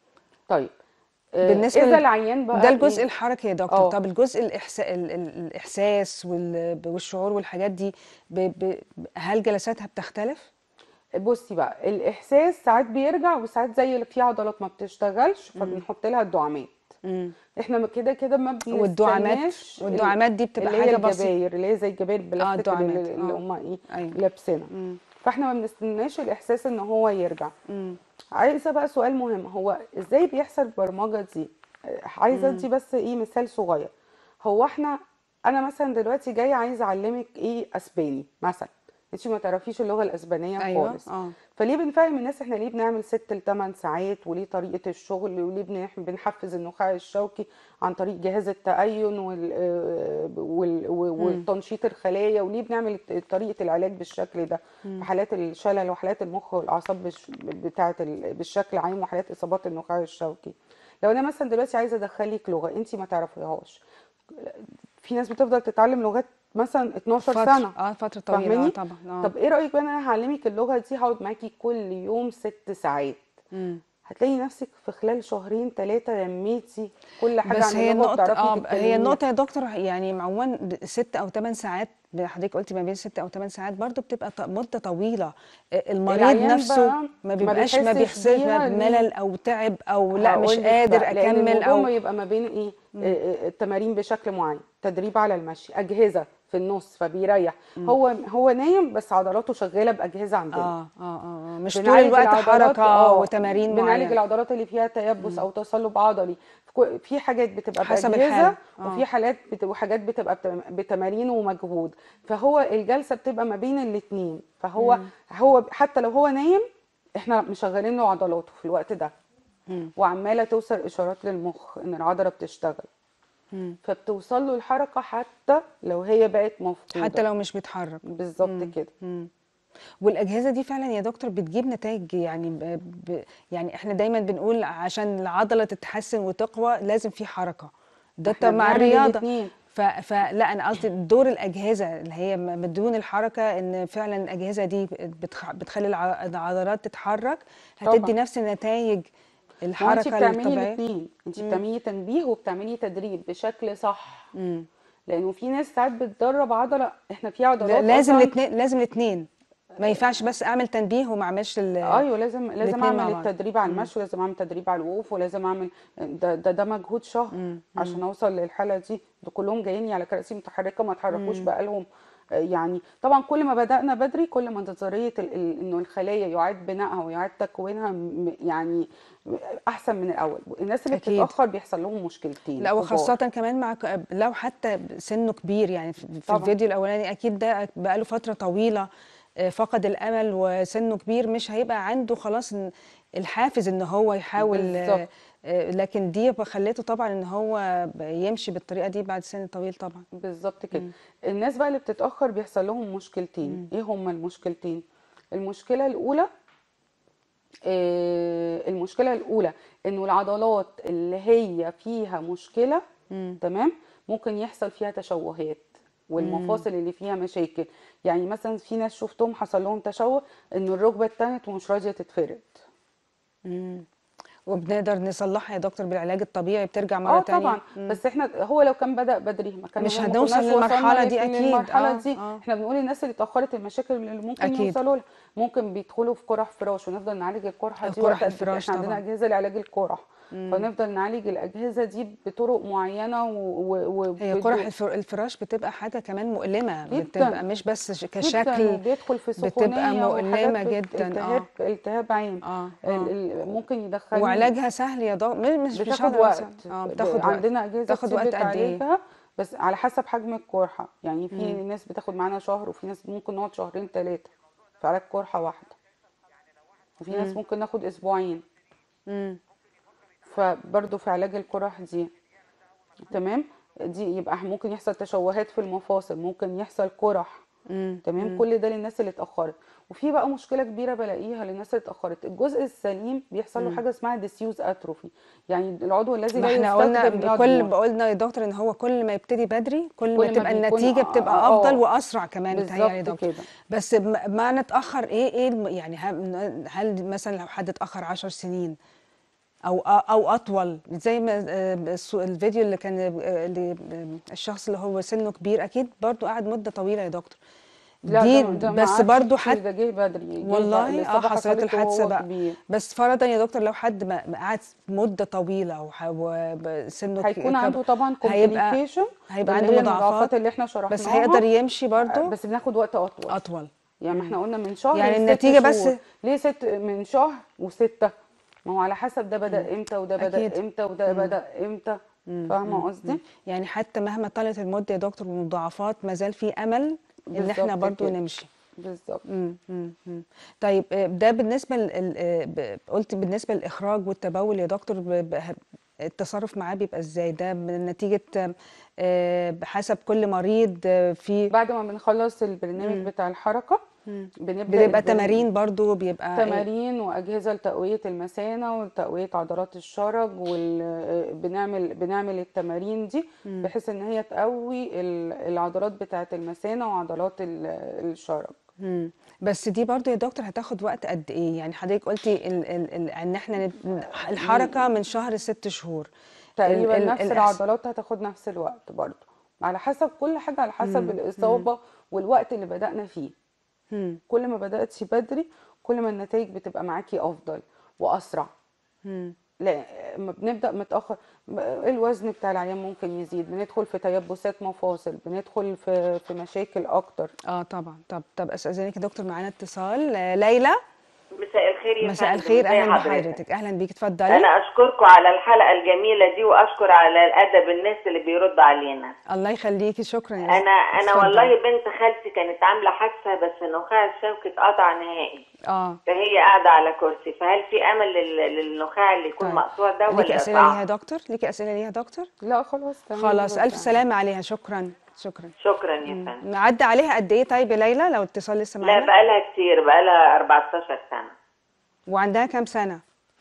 [SPEAKER 2] طيب آه،
[SPEAKER 1] بالنسبة
[SPEAKER 2] اذا
[SPEAKER 1] لل-
[SPEAKER 2] العيان بقى
[SPEAKER 1] ده الجزء
[SPEAKER 2] إيه؟
[SPEAKER 1] الحركي يا دكتور
[SPEAKER 2] اه.
[SPEAKER 1] طب الجزء الإحسا... ال... ال... الاحساس وال... والشعور والحاجات دي ب... ب... هل جلساتها بتختلف
[SPEAKER 2] بصي بقى الاحساس ساعات بيرجع وساعات زي اللي في عضلات ما بتشتغلش فبنحط لها الدعامات
[SPEAKER 1] مم.
[SPEAKER 2] احنا كده كده ما
[SPEAKER 1] والدعامات
[SPEAKER 2] بنستناش ال-
[SPEAKER 1] والدعامات دي بتبقى
[SPEAKER 2] اللي هي
[SPEAKER 1] حاجه بسيطه
[SPEAKER 2] الجباير اللي هي زي الجباير البلاستيك
[SPEAKER 1] الدعامات،
[SPEAKER 2] اللي, اللي
[SPEAKER 1] اه.
[SPEAKER 2] هم ايه
[SPEAKER 1] ايوه
[SPEAKER 2] لابسينها
[SPEAKER 1] مم.
[SPEAKER 2] فاحنا ما بنستناش الاحساس ان هو يرجع
[SPEAKER 1] مم.
[SPEAKER 2] عايزه بقى سؤال مهم هو ازاي بيحصل البرمجه دي عايزه ادي بس ايه مثال صغير هو احنا انا مثلا دلوقتي جايه عايزه اعلمك ايه اسباني مثلا انت ما تعرفيش اللغه الاسبانيه
[SPEAKER 1] ايوه
[SPEAKER 2] خالص
[SPEAKER 1] اه
[SPEAKER 2] فليه بنفهم الناس احنا ليه بنعمل ست لثمان ساعات وليه طريقة الشغل وليه بنح- بنحفز النخاع الشوكي عن طريق جهاز التأين وال آه، وال- و- والتنشيط الخلايا وليه بنعمل الت- طريقة العلاج بالشكل ده في حالات الشلل وحالات المخ والأعصاب بش- بتاعة ال- بالشكل عام وحالات إصابات النخاع الشوكي لو أنا مثلا دلوقتي عايزة أدخلك لغة أنت ما تعرفيهاش في ناس بتفضل تتعلم لغات مثلا 12
[SPEAKER 1] فتره
[SPEAKER 2] سنة
[SPEAKER 1] اه فتره طويله اه
[SPEAKER 2] فاهماني؟
[SPEAKER 1] طبعا اه
[SPEAKER 2] طب ايه رايك بقى ان انا هعلمك اللغه دي هقعد معاكي كل يوم ست ساعات
[SPEAKER 1] مم.
[SPEAKER 2] هتلاقي نفسك في خلال شهرين ثلاثه لميتي كل حاجه
[SPEAKER 1] بس
[SPEAKER 2] عن
[SPEAKER 1] هي
[SPEAKER 2] اللغه
[SPEAKER 1] النقطة
[SPEAKER 2] وبتعرفي
[SPEAKER 1] اه هي
[SPEAKER 2] تتكلميها
[SPEAKER 1] النقطة يا دكتور يعني عموما ست أو ثمان ساعات حضرتك قلتي ما بين ست أو ثمان ساعات برضو بتبقى ط- مدة طويلة آه، المريض
[SPEAKER 2] العيان
[SPEAKER 1] نفسه
[SPEAKER 2] بقى
[SPEAKER 1] ما
[SPEAKER 2] ما
[SPEAKER 1] بيبقاش ما
[SPEAKER 2] بيحسش
[SPEAKER 1] بيحسش
[SPEAKER 2] بيها ليه؟
[SPEAKER 1] بملل أو تعب أو لا مش
[SPEAKER 2] هقولك
[SPEAKER 1] قادر
[SPEAKER 2] بقى، لان
[SPEAKER 1] أكمل
[SPEAKER 2] الموضوع
[SPEAKER 1] أو
[SPEAKER 2] ما يبقى ما بين ايه آه، آه، التمارين بشكل معين تدريب على المشي اجهزه في النص فبيريح هو هو نايم بس عضلاته شغاله باجهزه عندنا
[SPEAKER 1] اه اه اه آه، مش طول
[SPEAKER 2] بنعالج
[SPEAKER 1] الوقت
[SPEAKER 2] العضلات
[SPEAKER 1] حركة
[SPEAKER 2] اه
[SPEAKER 1] وتمارين
[SPEAKER 2] بنعالج
[SPEAKER 1] معينة
[SPEAKER 2] العضلات اللي فيها تيبس او تصلب عضلي في كو- في حاجات بتبقى
[SPEAKER 1] حسب
[SPEAKER 2] باجهزه
[SPEAKER 1] الحالة. آه.
[SPEAKER 2] وفي حالات بت... وحاجات بتبقى بتم- بتمارين ومجهود فهو الجلسه بتبقى ما بين الاثنين فهو هو حتى لو هو نايم احنا مشغلين له عضلاته في الوقت ده
[SPEAKER 1] مم.
[SPEAKER 2] وعماله توصل اشارات للمخ ان العضله بتشتغل
[SPEAKER 1] مم.
[SPEAKER 2] فبتوصل له الحركه حتى لو هي بقت مفقوده
[SPEAKER 1] حتى لو مش بيتحرك
[SPEAKER 2] بالظبط كده
[SPEAKER 1] مم. والاجهزه دي فعلا يا دكتور بتجيب نتائج يعني ب... ب... يعني احنا دايما بنقول عشان العضله تتحسن وتقوى لازم في حركه ده
[SPEAKER 2] احنا
[SPEAKER 1] طب مع
[SPEAKER 2] بنعمل
[SPEAKER 1] الرياضه
[SPEAKER 2] الاتنين.
[SPEAKER 1] ف... فلا انا قصدي دور الاجهزه اللي هي م- بدون الحركه ان فعلا الاجهزه دي بتخ... بتخلي الع- العضلات تتحرك هتدي
[SPEAKER 2] طبعا.
[SPEAKER 1] نفس النتائج
[SPEAKER 2] ما انت
[SPEAKER 1] الحركه
[SPEAKER 2] بتعملي
[SPEAKER 1] الطبيعيه
[SPEAKER 2] الاثنين انت بتعملي تنبيه وبتعملي تدريب بشكل صح
[SPEAKER 1] مم.
[SPEAKER 2] لانه في ناس ساعات بتدرب عضله احنا في عضلات
[SPEAKER 1] لازم
[SPEAKER 2] أصلاً-
[SPEAKER 1] الاثنين لازم الاثنين ما ينفعش بس اعمل تنبيه وما اعملش ال...
[SPEAKER 2] ايوه لازم لازم
[SPEAKER 1] الاتنين مع
[SPEAKER 2] اعمل
[SPEAKER 1] بعض.
[SPEAKER 2] التدريب على المشي ولازم اعمل تدريب على الوقوف ولازم اعمل ده ده, ده مجهود شهر عشان اوصل للحاله دي ده كلهم جايين لي على كراسي متحركه ما اتحركوش بقالهم آه، يعني طبعا كل ما بدأنا بدري كل ما نظريه ال- ال- انه الخلايا يعاد بنائها ويعاد تكوينها م- يعني احسن من الاول الناس اللي
[SPEAKER 1] أكيد.
[SPEAKER 2] بتتاخر بيحصل لهم مشكلتين
[SPEAKER 1] لا
[SPEAKER 2] كبار.
[SPEAKER 1] وخاصة كمان مع ك- لو حتى سنه كبير يعني في في
[SPEAKER 2] طبعا.
[SPEAKER 1] الفيديو الأولاني أكيد ده بقاله فترة طويلة آه، فقد الأمل وسنه كبير مش هيبقى عنده خلاص إن- الحافز إن هو يحاول آه،
[SPEAKER 2] بالظبط.
[SPEAKER 1] آه، لكن دي خليته طبعا إن هو ب- يمشي بالطريقة دي بعد سن طويل طبعا
[SPEAKER 2] بالظبط كده الناس بقى اللي بتتأخر بيحصل لهم مشكلتين ايه هما المشكلتين المشكلة الأولى آه، المشكلة الأولى إنه العضلات اللي هي فيها مشكلة تمام ممكن يحصل فيها تشوهات والمفاصل اللي فيها مشاكل يعني مثلا في ناس شفتهم حصل لهم تشوه إنه الركبة اتنت ومش راضية تتفرد
[SPEAKER 1] مم. وبنقدر نصلحها يا دكتور بالعلاج الطبيعي بترجع مره
[SPEAKER 2] اه
[SPEAKER 1] تانية
[SPEAKER 2] طبعا بس احنا هو لو كان بدأ بدري ما كان
[SPEAKER 1] مش
[SPEAKER 2] ما
[SPEAKER 1] هنوصل
[SPEAKER 2] كناش
[SPEAKER 1] للمرحلة
[SPEAKER 2] وصلنا
[SPEAKER 1] دي
[SPEAKER 2] لل-
[SPEAKER 1] أكيد.
[SPEAKER 2] للمرحلة
[SPEAKER 1] آه،
[SPEAKER 2] دي
[SPEAKER 1] آه.
[SPEAKER 2] احنا بنقول الناس اللي اتأخرت المشاكل اللي ممكن
[SPEAKER 1] أكيد.
[SPEAKER 2] يوصلوا لها ممكن بيدخلوا في قرح فراش ونفضل نعالج القرحة دي
[SPEAKER 1] القرح
[SPEAKER 2] وقت قد إيه؟
[SPEAKER 1] الفراش
[SPEAKER 2] احنا عندنا
[SPEAKER 1] طبعا.
[SPEAKER 2] أجهزة لعلاج القرح فنفضل نعالج الأجهزة دي بطرق معينة و, و... و...
[SPEAKER 1] هي
[SPEAKER 2] بدو-
[SPEAKER 1] قرح الفر- الفراش بتبقى حاجه كمان مؤلمه
[SPEAKER 2] جداً.
[SPEAKER 1] بتبقى مش بس ش-
[SPEAKER 2] جدا
[SPEAKER 1] كشكل
[SPEAKER 2] وبيدخل في سخونية
[SPEAKER 1] بتبقى مؤلمة
[SPEAKER 2] وحاجات بت-
[SPEAKER 1] جداً، آه.
[SPEAKER 2] التهاب التهاب عين
[SPEAKER 1] اه
[SPEAKER 2] ال...
[SPEAKER 1] اه
[SPEAKER 2] ال... ممكن يدخل
[SPEAKER 1] وعلاجها سهل يا دكتور مش مش
[SPEAKER 2] بتاخد
[SPEAKER 1] هقدر
[SPEAKER 2] وقت
[SPEAKER 1] أوصل. اه
[SPEAKER 2] ب-
[SPEAKER 1] بتاخد وقت
[SPEAKER 2] عندنا اجهزه
[SPEAKER 1] بتاخد
[SPEAKER 2] كتير
[SPEAKER 1] وقت قد ايه
[SPEAKER 2] بتعالجها بس على حسب حجم القرحه يعني في
[SPEAKER 1] مم.
[SPEAKER 2] ناس بتاخد معانا شهر وفي ناس ممكن نقعد شهرين ثلاثه في علاج قرحه واحده وفي ناس
[SPEAKER 1] مم.
[SPEAKER 2] ممكن ناخد اسبوعين
[SPEAKER 1] مم.
[SPEAKER 2] فبرضه في علاج القرح دي تمام دي يبقى ممكن يحصل تشوهات في المفاصل ممكن يحصل قرح
[SPEAKER 1] مم.
[SPEAKER 2] تمام
[SPEAKER 1] مم.
[SPEAKER 2] كل ده للناس اللي اتاخرت وفي بقى مشكله كبيره بلاقيها للناس اللي اتاخرت الجزء السليم بيحصل له
[SPEAKER 1] مم.
[SPEAKER 2] حاجه اسمها ديسيوز اتروفي يعني العضو الذي
[SPEAKER 1] ما
[SPEAKER 2] لا
[SPEAKER 1] احنا قلنا
[SPEAKER 2] يستخدم
[SPEAKER 1] كل
[SPEAKER 2] يضمر
[SPEAKER 1] قلنا يا دكتور ان هو كل ما يبتدي بدري كل ما
[SPEAKER 2] كل ما
[SPEAKER 1] تبقى
[SPEAKER 2] بيكون
[SPEAKER 1] النتيجه
[SPEAKER 2] آه،
[SPEAKER 1] بتبقى
[SPEAKER 2] آه،
[SPEAKER 1] افضل واسرع كمان متهيألي يا
[SPEAKER 2] بالظبط
[SPEAKER 1] دكتور
[SPEAKER 2] كده
[SPEAKER 1] بس ما ما نتاخر ايه ايه الم- يعني هل هل مثلا لو حد اتاخر 10 سنين او او اطول زي ما آه، الصو- الفيديو اللي كان آه، اللي آه، الشخص اللي هو سنه كبير اكيد برضو قعد مده طويله يا دكتور
[SPEAKER 2] لا
[SPEAKER 1] دي
[SPEAKER 2] ده ده ما
[SPEAKER 1] بس
[SPEAKER 2] قعدش
[SPEAKER 1] برضو
[SPEAKER 2] كتير،
[SPEAKER 1] حتى
[SPEAKER 2] ده جه بدري جه
[SPEAKER 1] والله
[SPEAKER 2] بقى-
[SPEAKER 1] اه
[SPEAKER 2] الإصابة
[SPEAKER 1] حصلت
[SPEAKER 2] حصلت له
[SPEAKER 1] الحادثه
[SPEAKER 2] وهو
[SPEAKER 1] بقى
[SPEAKER 2] كبير
[SPEAKER 1] بس فرضا يا دكتور لو حد ما ما قعد مده طويله وح- وسنه ك-
[SPEAKER 2] هيكون
[SPEAKER 1] كب-
[SPEAKER 2] عنده طبعا
[SPEAKER 1] هيبقى
[SPEAKER 2] كومبليكيشن
[SPEAKER 1] هيبقى
[SPEAKER 2] اللي
[SPEAKER 1] عنده
[SPEAKER 2] هي المضاعفات
[SPEAKER 1] مضاعفات
[SPEAKER 2] اللي احنا
[SPEAKER 1] بس
[SPEAKER 2] شرحناها
[SPEAKER 1] هيقدر يمشي
[SPEAKER 2] آه،
[SPEAKER 1] برضو
[SPEAKER 2] بس بناخد وقت اطول
[SPEAKER 1] اطول
[SPEAKER 2] يعني ما
[SPEAKER 1] مم.
[SPEAKER 2] احنا قلنا من شهر
[SPEAKER 1] يعني
[SPEAKER 2] لست
[SPEAKER 1] النتيجه بس
[SPEAKER 2] شهور ليه ست من شهر وستة ما هو على حسب ده
[SPEAKER 1] مم.
[SPEAKER 2] بدأ امتى وده بدأ
[SPEAKER 1] اكيد
[SPEAKER 2] امتى وده
[SPEAKER 1] مم.
[SPEAKER 2] بدأ امتى
[SPEAKER 1] مم.
[SPEAKER 2] فاهمة
[SPEAKER 1] مم.
[SPEAKER 2] قصدي
[SPEAKER 1] مم. يعني حتى مهما طالت المده يا دكتور والمضاعفات ما زال في امل ان احنا
[SPEAKER 2] بالظبط
[SPEAKER 1] برضو
[SPEAKER 2] كده
[SPEAKER 1] نمشي
[SPEAKER 2] بالظبط
[SPEAKER 1] مم. مم. مم. طيب آه، ده بالنسبه ل... ال- آه، ب- قلت بالنسبه للاخراج والتبول يا دكتور ب... ب... التصرف معاه بيبقى ازاي ده من نتيجه آه، بحسب كل مريض آه، في
[SPEAKER 2] بعد ما بنخلص البرنامج
[SPEAKER 1] مم.
[SPEAKER 2] بتاع الحركة
[SPEAKER 1] مم.
[SPEAKER 2] بنبدأ
[SPEAKER 1] بيبقى
[SPEAKER 2] البرنامج
[SPEAKER 1] تمارين برضو بيبقى إيه؟
[SPEAKER 2] تمارين وأجهزة لتقوية المثانة وتقوية عضلات الشرج وبنعمل بنعمل التمارين دي
[SPEAKER 1] مم.
[SPEAKER 2] بحيث إن هي تقوي ال- العضلات بتاعة المثانة وعضلات ال- الشرج
[SPEAKER 1] مم. بس دي برضو يا دكتور هتاخد وقت قد ايه يعني حضرتك قلتي ال ال ال ان احنا نت- الحركه من شهر لست شهور ال
[SPEAKER 2] تقريبا
[SPEAKER 1] ال
[SPEAKER 2] نفس
[SPEAKER 1] الإحس...
[SPEAKER 2] العضلات هتاخد نفس الوقت برضو على حسب كل حاجة على حسب
[SPEAKER 1] مم. مم.
[SPEAKER 2] الإصابة والوقت اللي بدأنا فيه
[SPEAKER 1] مم.
[SPEAKER 2] كل ما بدأتي بدري كل ما النتائج بتبقى معاكي أفضل وأسرع
[SPEAKER 1] مم.
[SPEAKER 2] لا ما بنبدأ متأخر ب- الوزن بتاع العيان ممكن يزيد بندخل في تيبسات مفاصل بندخل في في مشاكل أكتر
[SPEAKER 1] اه طبعا طب طب استاذنك يا دكتور معانا اتصال آه، ليلى
[SPEAKER 3] مساء الخير يا
[SPEAKER 1] مساء
[SPEAKER 3] فندم
[SPEAKER 1] الخير
[SPEAKER 3] ازي
[SPEAKER 1] اهلا
[SPEAKER 3] حضرتك
[SPEAKER 1] بحضرتك اهلا بيك اتفضلي
[SPEAKER 3] انا اشكركم على الحلقه الجميله دي واشكر على الادب الناس اللي بيردوا علينا
[SPEAKER 1] الله يخليكي شكرا يا
[SPEAKER 3] انا انا
[SPEAKER 1] اتفضلي
[SPEAKER 3] والله بنت خالتي كانت عامله حادثه بس النخاع الشوكي اتقطع نهائي
[SPEAKER 1] اه
[SPEAKER 3] فهي قاعده على كرسي فهل في امل لل- للنخاع اللي يكون
[SPEAKER 1] طيب
[SPEAKER 3] مقطوع ده
[SPEAKER 1] ليكي
[SPEAKER 3] ولا
[SPEAKER 1] اسئله ليها يا
[SPEAKER 3] صعب
[SPEAKER 1] دكتور ليكي اسئله ليها يا دكتور
[SPEAKER 2] لا خلاص تمام
[SPEAKER 1] خلاص
[SPEAKER 2] رد
[SPEAKER 1] الف سلامه عليها شكرا شكرا
[SPEAKER 3] شكرا يا
[SPEAKER 1] مم.
[SPEAKER 3] فندم
[SPEAKER 1] معدي عليها قد ايه طيب يا ليلى لو الاتصال لسه
[SPEAKER 3] لا
[SPEAKER 1] معانا
[SPEAKER 3] بقالها كتير بقالها 14 سنه
[SPEAKER 1] وعندها كام سنه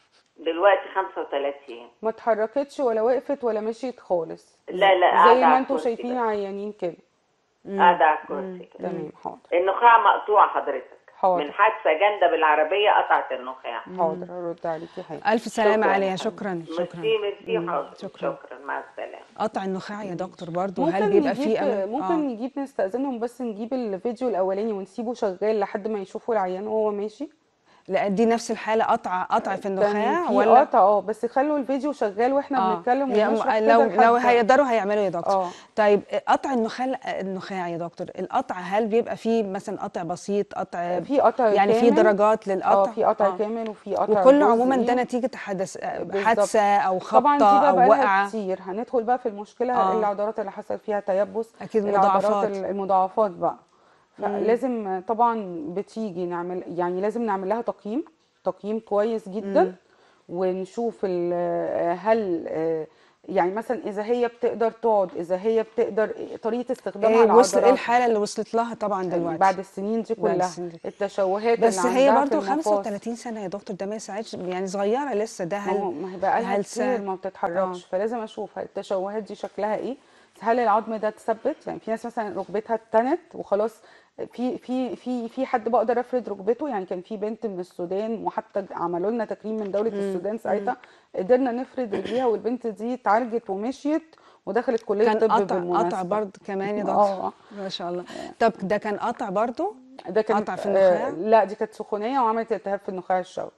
[SPEAKER 3] دلوقتي 35
[SPEAKER 2] ما اتحركتش ولا وقفت ولا مشيت خالص
[SPEAKER 3] لا لا
[SPEAKER 2] زي
[SPEAKER 3] قاعده
[SPEAKER 2] ما
[SPEAKER 3] على
[SPEAKER 2] انتوا
[SPEAKER 3] الكرسي
[SPEAKER 2] شايفين
[SPEAKER 3] بس
[SPEAKER 2] عيانين كده
[SPEAKER 1] مم.
[SPEAKER 3] قاعده على
[SPEAKER 1] مم.
[SPEAKER 3] الكرسي كده
[SPEAKER 1] مم.
[SPEAKER 2] تمام حاضر
[SPEAKER 3] النخاع مقطوع حضرتك من
[SPEAKER 2] حاضر
[SPEAKER 3] حادثة جامدة بالعربية قطعت النخاع
[SPEAKER 2] حاضر هرد عليكي حاجة
[SPEAKER 1] الف سلامه
[SPEAKER 3] شكرا
[SPEAKER 1] عليها
[SPEAKER 3] يا فندم
[SPEAKER 1] شكرا شكرا
[SPEAKER 3] ميرسي ميرسي
[SPEAKER 1] مم.
[SPEAKER 3] حاضر
[SPEAKER 1] شكرا
[SPEAKER 3] شكرا مع السلامة
[SPEAKER 1] قطع النخاع يا دكتور برضو هل
[SPEAKER 2] ممكن
[SPEAKER 1] بيبقى
[SPEAKER 2] نجيب
[SPEAKER 1] فيه امل
[SPEAKER 2] ممكن
[SPEAKER 1] اه
[SPEAKER 2] نجيب نستأذنهم بس نجيب الفيديو الأولاني ونسيبه شغال لحد ما يشوفوا العيان وهو ماشي
[SPEAKER 1] لا دي نفس الحاله قطع قطع في
[SPEAKER 2] كان
[SPEAKER 1] النخاع
[SPEAKER 2] في
[SPEAKER 1] ولا
[SPEAKER 2] قطع اه بس خلوا الفيديو شغال واحنا
[SPEAKER 1] اه
[SPEAKER 2] بنتكلم
[SPEAKER 1] يا
[SPEAKER 2] ونشرح
[SPEAKER 1] م-
[SPEAKER 2] كده
[SPEAKER 1] لو لو
[SPEAKER 2] لحد
[SPEAKER 1] هيقدروا هيعملوا يا دكتور
[SPEAKER 2] اه
[SPEAKER 1] طيب قطع النخاع النخاع يا دكتور القطع هل بيبقى فيه مثلا قطع بسيط قطع
[SPEAKER 2] في قطع
[SPEAKER 1] يعني في
[SPEAKER 2] كامل
[SPEAKER 1] درجات
[SPEAKER 2] اه
[SPEAKER 1] للقطع
[SPEAKER 2] في قطع
[SPEAKER 1] اه
[SPEAKER 2] كامل وفي قطع
[SPEAKER 1] وكله عموما ده
[SPEAKER 2] جزئي
[SPEAKER 1] نتيجه حدث
[SPEAKER 2] بالظبط
[SPEAKER 1] حادثه او
[SPEAKER 2] طبعا دي
[SPEAKER 1] خبطه
[SPEAKER 2] بقى
[SPEAKER 1] او
[SPEAKER 2] بقالها
[SPEAKER 1] وقعه
[SPEAKER 2] كتير هندخل بقى في المشكلة
[SPEAKER 1] اه
[SPEAKER 2] العضلات اللي حصل فيها تيبس
[SPEAKER 1] اكيد
[SPEAKER 2] العضلات
[SPEAKER 1] مضاعفات
[SPEAKER 2] ال- المضاعفات بقى
[SPEAKER 1] مم.
[SPEAKER 2] فلازم طبعا بتيجي نعمل يعني لازم نعمل لها تقييم تقييم كويس جدا
[SPEAKER 1] مم.
[SPEAKER 2] ونشوف ال- هل يعني مثلا اذا هي بتقدر تقعد اذا هي بتقدر طريقة استخدامها
[SPEAKER 1] ايه وصل ايه
[SPEAKER 2] العضلات
[SPEAKER 1] الحاله اللي وصلت لها طبعا دلوقتي
[SPEAKER 2] بعد السنين دي
[SPEAKER 1] بعد
[SPEAKER 2] كلها
[SPEAKER 1] السن دي
[SPEAKER 2] التشوهات
[SPEAKER 1] بس
[SPEAKER 2] اللي
[SPEAKER 1] هي
[SPEAKER 2] عندها في
[SPEAKER 1] برضو
[SPEAKER 2] المفاصل
[SPEAKER 1] 35 سنه يا دكتور ده ما يساعدش يعني صغيره لسه ده
[SPEAKER 2] ما هو
[SPEAKER 1] هل
[SPEAKER 2] ما هي بقى لها
[SPEAKER 1] هل
[SPEAKER 2] كتير
[SPEAKER 1] ساعد
[SPEAKER 2] ما
[SPEAKER 1] اه
[SPEAKER 2] بتتحركش فلازم اشوف هل التشوهات دي شكلها ايه هل العظم ده اتثبت يعني في ناس مثلا ركبتها اتنت وخلاص في في في في حد بقدر افرد ركبته يعني كان في بنت من السودان وحتى عملوا لنا تكريم من دوله السودان ساعتها قدرنا نفرد رجليها والبنت دي اتعالجت ومشيت ودخلت كليه
[SPEAKER 1] كان
[SPEAKER 2] طب
[SPEAKER 1] قطع قطع
[SPEAKER 2] بالمناسبه
[SPEAKER 1] برضه كمان يا دكتور
[SPEAKER 2] اه
[SPEAKER 1] ما شاء الله طب ده كان قطع برضه
[SPEAKER 2] ده كانت
[SPEAKER 1] قطع في
[SPEAKER 2] آه،
[SPEAKER 1] النخاع
[SPEAKER 2] لا دي كانت سخونيه وعملت التهاب في النخاع الشوكي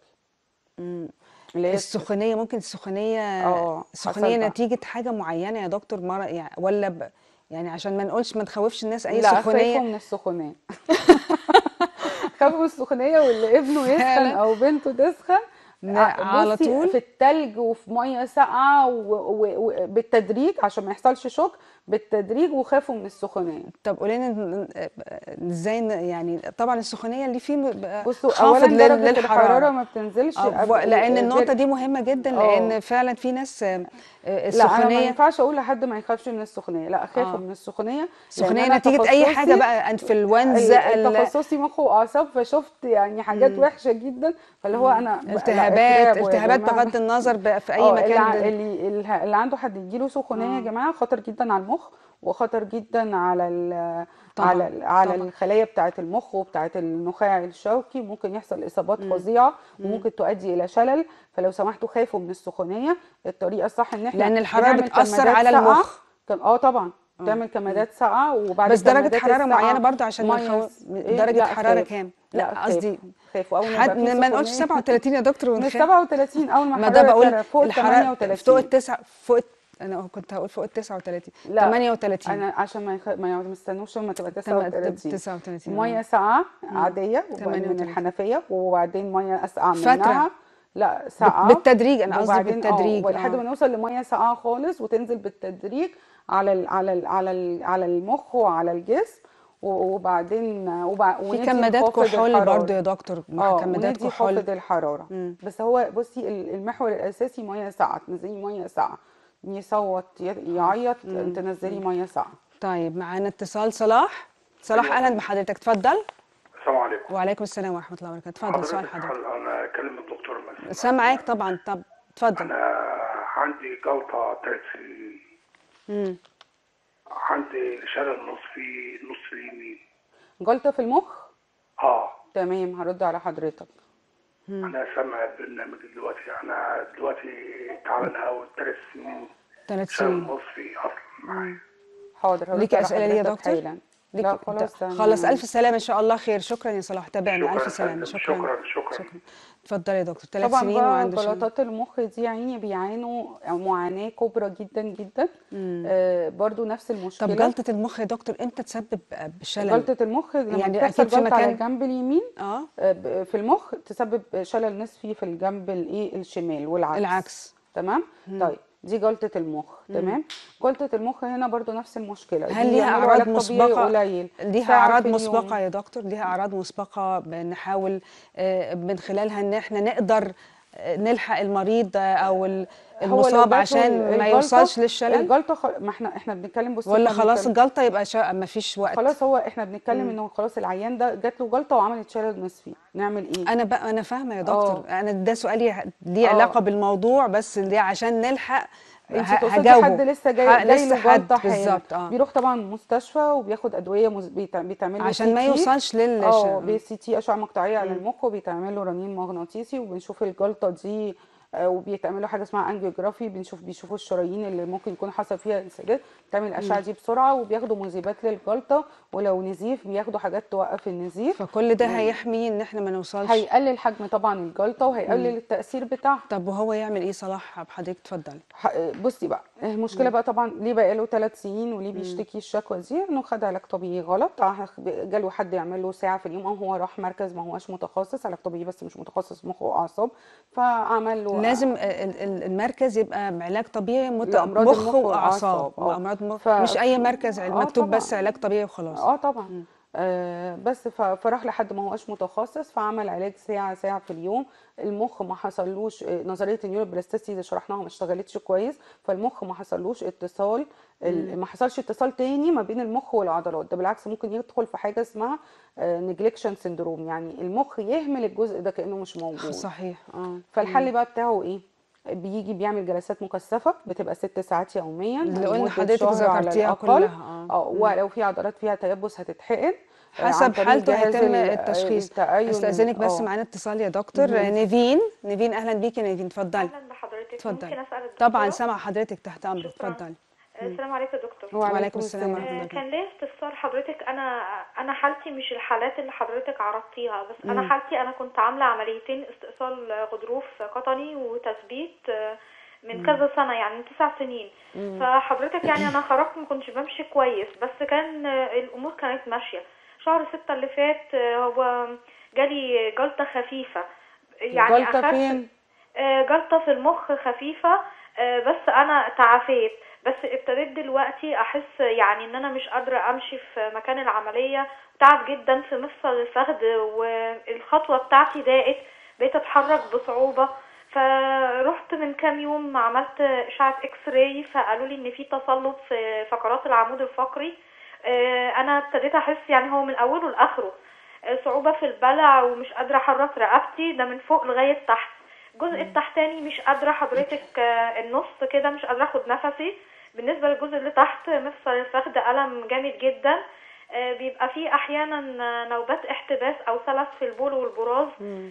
[SPEAKER 2] اللي هي
[SPEAKER 1] السخونيه ممكن السخونيه
[SPEAKER 2] اه
[SPEAKER 1] السخونيه
[SPEAKER 2] حصل بقى.
[SPEAKER 1] نتيجه حاجه معينه يا دكتور مرة يعني ولا ب... يعني عشان ما نقولش ما نخوفش الناس اي
[SPEAKER 2] لا خافوا
[SPEAKER 1] سخونيه
[SPEAKER 2] من السخونيه خافوا من السخونيه واللي ابنه يسخن
[SPEAKER 1] فعلا؟
[SPEAKER 2] او بنته تسخن
[SPEAKER 1] لا،
[SPEAKER 2] ع-
[SPEAKER 1] على
[SPEAKER 2] بصي
[SPEAKER 1] طول؟
[SPEAKER 2] في التلج وفي ميه ساقعه وبالتدريج عشان ما يحصلش شوك بالتدريج وخافوا من السخونيه
[SPEAKER 1] طب قولي لنا ن- ن- ازاي ن- يعني طبعا السخونيه اللي فيه بيبقى
[SPEAKER 2] بصوا
[SPEAKER 1] خافض
[SPEAKER 2] اولا
[SPEAKER 1] لل-
[SPEAKER 2] درجه الحراره
[SPEAKER 1] للحراره
[SPEAKER 2] ما بتنزلش
[SPEAKER 1] آه،
[SPEAKER 2] قبل-
[SPEAKER 1] و- لان
[SPEAKER 2] غير-
[SPEAKER 1] النقطه دي مهمه جدا
[SPEAKER 2] آه.
[SPEAKER 1] لان فعلا في ناس آه، آه،
[SPEAKER 2] لا انا ما
[SPEAKER 1] السخونيه
[SPEAKER 2] ينفعش اقول لحد ما يخافش من السخونيه لا خافوا
[SPEAKER 1] آه.
[SPEAKER 2] من السخونيه لأن
[SPEAKER 1] السخونيه
[SPEAKER 2] أنا
[SPEAKER 1] نتيجه اي حاجه
[SPEAKER 2] تخصصي
[SPEAKER 1] بقى انفلونزا ال-
[SPEAKER 2] تخصصي مخ واعصاب فشفت يعني حاجات وحشه جدا فاللي هو انا لا،
[SPEAKER 1] التهابات
[SPEAKER 2] اكتئاب ويا
[SPEAKER 1] التهابات
[SPEAKER 2] جماعة.
[SPEAKER 1] بغض النظر بقى في اي
[SPEAKER 2] اه اللي, ع-
[SPEAKER 1] مكان
[SPEAKER 2] اللي, اللي اللي عنده حد يجيله سخونيه يا جماعه خطر جدا على المخ وخطر جدا على ال
[SPEAKER 1] طبعاً،
[SPEAKER 2] على ال على
[SPEAKER 1] طبعاً.
[SPEAKER 2] الخلايا بتاعه المخ وبتاعه النخاع الشوكي ممكن يحصل اصابات فظيعه وممكن تؤدي الى شلل فلو سمحتوا خافوا من السخونيه الطريقه الصح ان احنا
[SPEAKER 1] لأن الحرارة
[SPEAKER 2] بنعمل
[SPEAKER 1] بتأثر
[SPEAKER 2] كمادات
[SPEAKER 1] على
[SPEAKER 2] ساقعة.
[SPEAKER 1] المخ.
[SPEAKER 2] كم- اه طبعا بتعمل كمادات ساقعه وبعد
[SPEAKER 1] بس درجه
[SPEAKER 2] الكمادات
[SPEAKER 1] حراره
[SPEAKER 2] الساقعة
[SPEAKER 1] معينه برضه عشان ما
[SPEAKER 2] مية
[SPEAKER 1] نخوف
[SPEAKER 2] س- إيه؟
[SPEAKER 1] درجه
[SPEAKER 2] لا،
[SPEAKER 1] حراره
[SPEAKER 2] خاف.
[SPEAKER 1] كام
[SPEAKER 2] لا
[SPEAKER 1] لا قصدي
[SPEAKER 2] خافوا خافوا اول ما
[SPEAKER 1] حد
[SPEAKER 2] يبقى في
[SPEAKER 1] ما نقولش
[SPEAKER 2] سخونية
[SPEAKER 1] 37 يا دكتور
[SPEAKER 2] مش
[SPEAKER 1] ونخاف
[SPEAKER 2] 37 اول ما
[SPEAKER 1] ما ده
[SPEAKER 2] الحراره
[SPEAKER 1] بقول
[SPEAKER 2] تعلى فوق ال
[SPEAKER 1] الحراره
[SPEAKER 2] 38
[SPEAKER 1] فوق التسعة فوق الت- انا كنت هقول فوق ال 39
[SPEAKER 2] لا
[SPEAKER 1] 38
[SPEAKER 2] انا عشان ما يخ... ما يستنوش لما تبقى
[SPEAKER 1] تم-
[SPEAKER 2] 39
[SPEAKER 1] 39
[SPEAKER 2] ميه ساقعه عاديه وبعدين من
[SPEAKER 1] 38.
[SPEAKER 2] الحنفيه وبعدين ميه اسقع
[SPEAKER 1] فترة.
[SPEAKER 2] منها لا ساقعه
[SPEAKER 1] بالتدريج، أنا قصدي
[SPEAKER 2] وبعدين
[SPEAKER 1] بالتدريج،
[SPEAKER 2] اه ولحد
[SPEAKER 1] آه.
[SPEAKER 2] ما نوصل لميه ساقعه خالص وتنزل بالتدريج على ال... على ال... على ال... على المخ وعلى الجسم و- وبعدين وبع...
[SPEAKER 1] في
[SPEAKER 2] وندي
[SPEAKER 1] كمادات
[SPEAKER 2] خافض
[SPEAKER 1] كحول
[SPEAKER 2] الحرارة.
[SPEAKER 1] برضه يا دكتور
[SPEAKER 2] اه
[SPEAKER 1] كمادات
[SPEAKER 2] وندي
[SPEAKER 1] كحول
[SPEAKER 2] خافض الحراره
[SPEAKER 1] مم.
[SPEAKER 2] بس هو بصي ال- المحور الاساسي ميه ساقعه تنزلي ميه ساقعه يصوت ي- يعيط تنزلي ميه ساقعه
[SPEAKER 1] طيب معانا اتصال صلاح صلاح اهلا بحضرتك اتفضل
[SPEAKER 4] السلام عليكم
[SPEAKER 1] وعليكم السلام ورحمه الله وبركاته اتفضل سؤال
[SPEAKER 4] حضرتك
[SPEAKER 1] حضرتك
[SPEAKER 4] انا اكلم الدكتور مثلا
[SPEAKER 1] سامعاك طبعا طب اتفضل
[SPEAKER 4] انا عندي جلطه ثلاث سنين
[SPEAKER 1] مم.
[SPEAKER 4] عندي شلل نصفي نص اليمين
[SPEAKER 2] جلطه في المخ
[SPEAKER 4] اه
[SPEAKER 2] تمام هرد على حضرتك
[SPEAKER 4] انا سامع البرنامج دلوقتي انا دلوقتي تعبان قوي ثلاث سنين
[SPEAKER 1] ثلاث
[SPEAKER 4] شلل
[SPEAKER 1] سنين
[SPEAKER 4] نصفي اصلا معايا
[SPEAKER 2] حاضر هرد
[SPEAKER 1] ليكي
[SPEAKER 2] على
[SPEAKER 1] اسئله ليه يا
[SPEAKER 2] حضرتك
[SPEAKER 1] دكتور
[SPEAKER 2] حالا
[SPEAKER 1] ليك-
[SPEAKER 2] لا خلاص
[SPEAKER 1] ت-
[SPEAKER 2] أنا-
[SPEAKER 1] خلص الف سلامه ان شاء الله خير شكرا يا صلاح تابعنا
[SPEAKER 4] شكرا
[SPEAKER 1] الف
[SPEAKER 4] يا
[SPEAKER 1] سلامه
[SPEAKER 4] فندم.
[SPEAKER 1] شكرا
[SPEAKER 4] شكرا شكرا
[SPEAKER 1] شكرا اتفضل يا دكتور ثلاث
[SPEAKER 2] طبعا
[SPEAKER 1] سنين
[SPEAKER 2] بقى
[SPEAKER 1] وعنده شلل
[SPEAKER 2] جلطات المخ دي يعني بيعانوا معاناة كبرى جدا جدا آه برضو نفس
[SPEAKER 1] طب
[SPEAKER 2] المشكلة
[SPEAKER 1] جلطه المخ يا دكتور امتى تسبب بشلل
[SPEAKER 2] جلطة المخ لما
[SPEAKER 1] يعني
[SPEAKER 2] بتحصل
[SPEAKER 1] أكيد في
[SPEAKER 2] جلطة على
[SPEAKER 1] مكان-
[SPEAKER 2] الجنب اليمين
[SPEAKER 1] اه
[SPEAKER 2] آه، ب- في المخ تسبب شلل نصفي في الجنب الايه الشمال والعكس
[SPEAKER 1] العكس
[SPEAKER 2] تمام طيب دي جلطة المخ تمام جلطة المخ هنا برضو نفس المشكلة
[SPEAKER 1] هل
[SPEAKER 2] دي
[SPEAKER 1] ليها
[SPEAKER 2] يعملوا
[SPEAKER 1] اعراض
[SPEAKER 2] علاج طبيعي
[SPEAKER 1] مسبقه
[SPEAKER 2] قليل
[SPEAKER 1] ليها
[SPEAKER 2] ساعة
[SPEAKER 1] اعراض
[SPEAKER 2] في اليوم.
[SPEAKER 1] مسبقه يا دكتور ليها اعراض مسبقه بنحاول آه، من خلالها ان احنا نقدر آه، نلحق المريض آه، او ال-
[SPEAKER 2] هو لو
[SPEAKER 1] المصاب
[SPEAKER 2] جاته
[SPEAKER 1] عشان ما
[SPEAKER 2] الجلطة-
[SPEAKER 1] يوصلش للشلل
[SPEAKER 2] الجلطة خ... ما احنا احنا بنتكلم بصي
[SPEAKER 1] ولا
[SPEAKER 2] إحنا
[SPEAKER 1] خلاص
[SPEAKER 2] بنتكلم-
[SPEAKER 1] الجلطه يبقى شا... ما فيش وقت
[SPEAKER 2] خلاص هو احنا بنتكلم انه خلاص العيان ده جات له جلطه وعملت شلل نصفي نعمل ايه
[SPEAKER 1] انا بقى انا فاهمه يا دكتور
[SPEAKER 2] آه.
[SPEAKER 1] انا ده سؤالي ليه
[SPEAKER 2] آه.
[SPEAKER 1] علاقه بالموضوع بس دي عشان نلحق
[SPEAKER 2] انت
[SPEAKER 1] ه-
[SPEAKER 2] تقصدي
[SPEAKER 1] هجاوبه
[SPEAKER 2] حد لسه
[SPEAKER 1] ح-
[SPEAKER 2] جاي جاي
[SPEAKER 1] لسه
[SPEAKER 2] له
[SPEAKER 1] حد
[SPEAKER 2] جلطه حالا
[SPEAKER 1] بالظبط اه
[SPEAKER 2] بيروح طبعا مستشفى وبياخد ادويه مز... بيتع- بيتعمل له
[SPEAKER 1] عشان ما
[SPEAKER 2] CT.
[SPEAKER 1] يوصلش لل
[SPEAKER 2] اه بي سي تي اشعه مقطعيه على المخ وبيتعمل له رنين مغناطيسي وبنشوف الجلطه دي آه، وبيتعمل له حاجه اسمها انجيوجرافي بنشوف بيشوفوا الشرايين اللي ممكن يكون حصل فيها انسداد بتعمل الاشعه دي بسرعه وبياخدوا مذيبات للجلطه ولو نزيف بياخدوا حاجات توقف النزيف
[SPEAKER 1] فكل ده هيحمي ان احنا ما نوصلش
[SPEAKER 2] هيقلل حجم طبعا الجلطه وهيقلل التاثير بتاعها
[SPEAKER 1] طب وهو يعمل ايه صلاح بحضرتك اتفضل
[SPEAKER 2] ح- بصي بقى المشكله بقى طبعا ليه بقى له ثلاث سنين وليه بيشتكي الشكوى دي انه خد علاج طبيعي غلط ع- جاله حد يعمل له ساعه في اليوم او هو راح مركز ما هوش متخصص علاج طبيعي بس مش متخصص مخ واعصاب فعمل له
[SPEAKER 1] لازم ال- ال- المركز يبقى بعلاج طبيعي مت...
[SPEAKER 2] لأمراض
[SPEAKER 1] مخ
[SPEAKER 2] المخ
[SPEAKER 1] واعصاب
[SPEAKER 2] والأعصاب، آه.
[SPEAKER 1] وامراض مخ
[SPEAKER 2] ف-
[SPEAKER 1] مش اي مركز
[SPEAKER 2] آه
[SPEAKER 1] مكتوب
[SPEAKER 2] طبعاً.
[SPEAKER 1] بس علاج طبيعي وخلاص
[SPEAKER 2] اه طبعا آه بس ف- فراح لحد ما هوش متخصص فعمل علاج ساعة ساعة في اليوم المخ ما حصلوش آه، نظرية النيوروبلاستيسيتي اللي شرحناها ما اشتغلتش كويس فالمخ ما حصلوش اتصال ال- ما حصلش اتصال تاني ما بين المخ والعضلات ده بالعكس ممكن يدخل في حاجة اسمها نجلكشن سيندروم يعني المخ يهمل الجزء ده كأنه مش موجود
[SPEAKER 1] صحيح اه
[SPEAKER 2] فالحل بقى بتاعه ايه بيجي بيعمل جلسات مكثفه بتبقى ست ساعات يوميا
[SPEAKER 1] اللي قلنا
[SPEAKER 2] لمدة
[SPEAKER 1] حضرتك
[SPEAKER 2] شهر على
[SPEAKER 1] ذكرتيها
[SPEAKER 2] الأقل.
[SPEAKER 1] كلها، آه.
[SPEAKER 2] اه ولو في عضلات فيها تيبس هتتحقن آه، عن
[SPEAKER 1] حسب
[SPEAKER 2] طريق
[SPEAKER 1] حالته
[SPEAKER 2] جهاز
[SPEAKER 1] هيتم
[SPEAKER 2] ال-
[SPEAKER 1] التشخيص
[SPEAKER 2] التأين
[SPEAKER 1] استاذنك بس
[SPEAKER 2] آه.
[SPEAKER 1] معانا اتصال يا دكتور نيفين نيفين اهلا بيكي يا نيفين اتفضلي
[SPEAKER 5] اهلا بحضرتك
[SPEAKER 1] اتفضلي
[SPEAKER 5] ممكن اسال الدكتوره
[SPEAKER 1] طبعا سامع حضرتك تحت امرك
[SPEAKER 5] شكراً.
[SPEAKER 1] اتفضلي
[SPEAKER 5] آه، السلام عليكم يا دكتور
[SPEAKER 1] وعليكم السلام ورحمة
[SPEAKER 5] آه،
[SPEAKER 1] الله
[SPEAKER 5] كان ليا استفسار حضرتك انا انا حالتي مش الحالات اللي حضرتك عرضتيها بس انا حالتي انا كنت عامله عمليتين استئصال غضروف قطني وتثبيت آه، من كذا سنه يعني من تسع سنين فحضرتك يعني انا خرجت ما كنتش بمشي كويس بس كان آه، الامور كانت ماشيه شهر ستة اللي فات آه، هو جالي جلطه خفيفه يعني
[SPEAKER 2] جلطة
[SPEAKER 5] أخدت-
[SPEAKER 2] فين؟
[SPEAKER 5] آه، جلطة في المخ خفيفة آه، بس أنا تعافيت بس ابتديت دلوقتي أحس يعني إن أنا مش قادرة أمشي في مكان العملية تعب جدا في مفصل الفخذ والخطوة بتاعتي ضاقت بقيت أتحرك بصعوبة فرحت من كام يوم عملت إشعة إكس راي فقالوا لي إن في تصلب في فقرات العمود الفقري آه، أنا ابتديت أحس يعني هو من أوله لآخره آه، صعوبة في البلع ومش قادرة أحرك رقبتي ده من فوق لغاية تحت الجزء التحتاني مش قادرة حضرتك آه، النص كده مش قادرة اخد نفسي بالنسبة للجزء اللي تحت مفصل الفخذ ألم جامد جدا آه، بيبقى فيه أحيانا آه، نوبات احتباس أو سلس في البول والبراز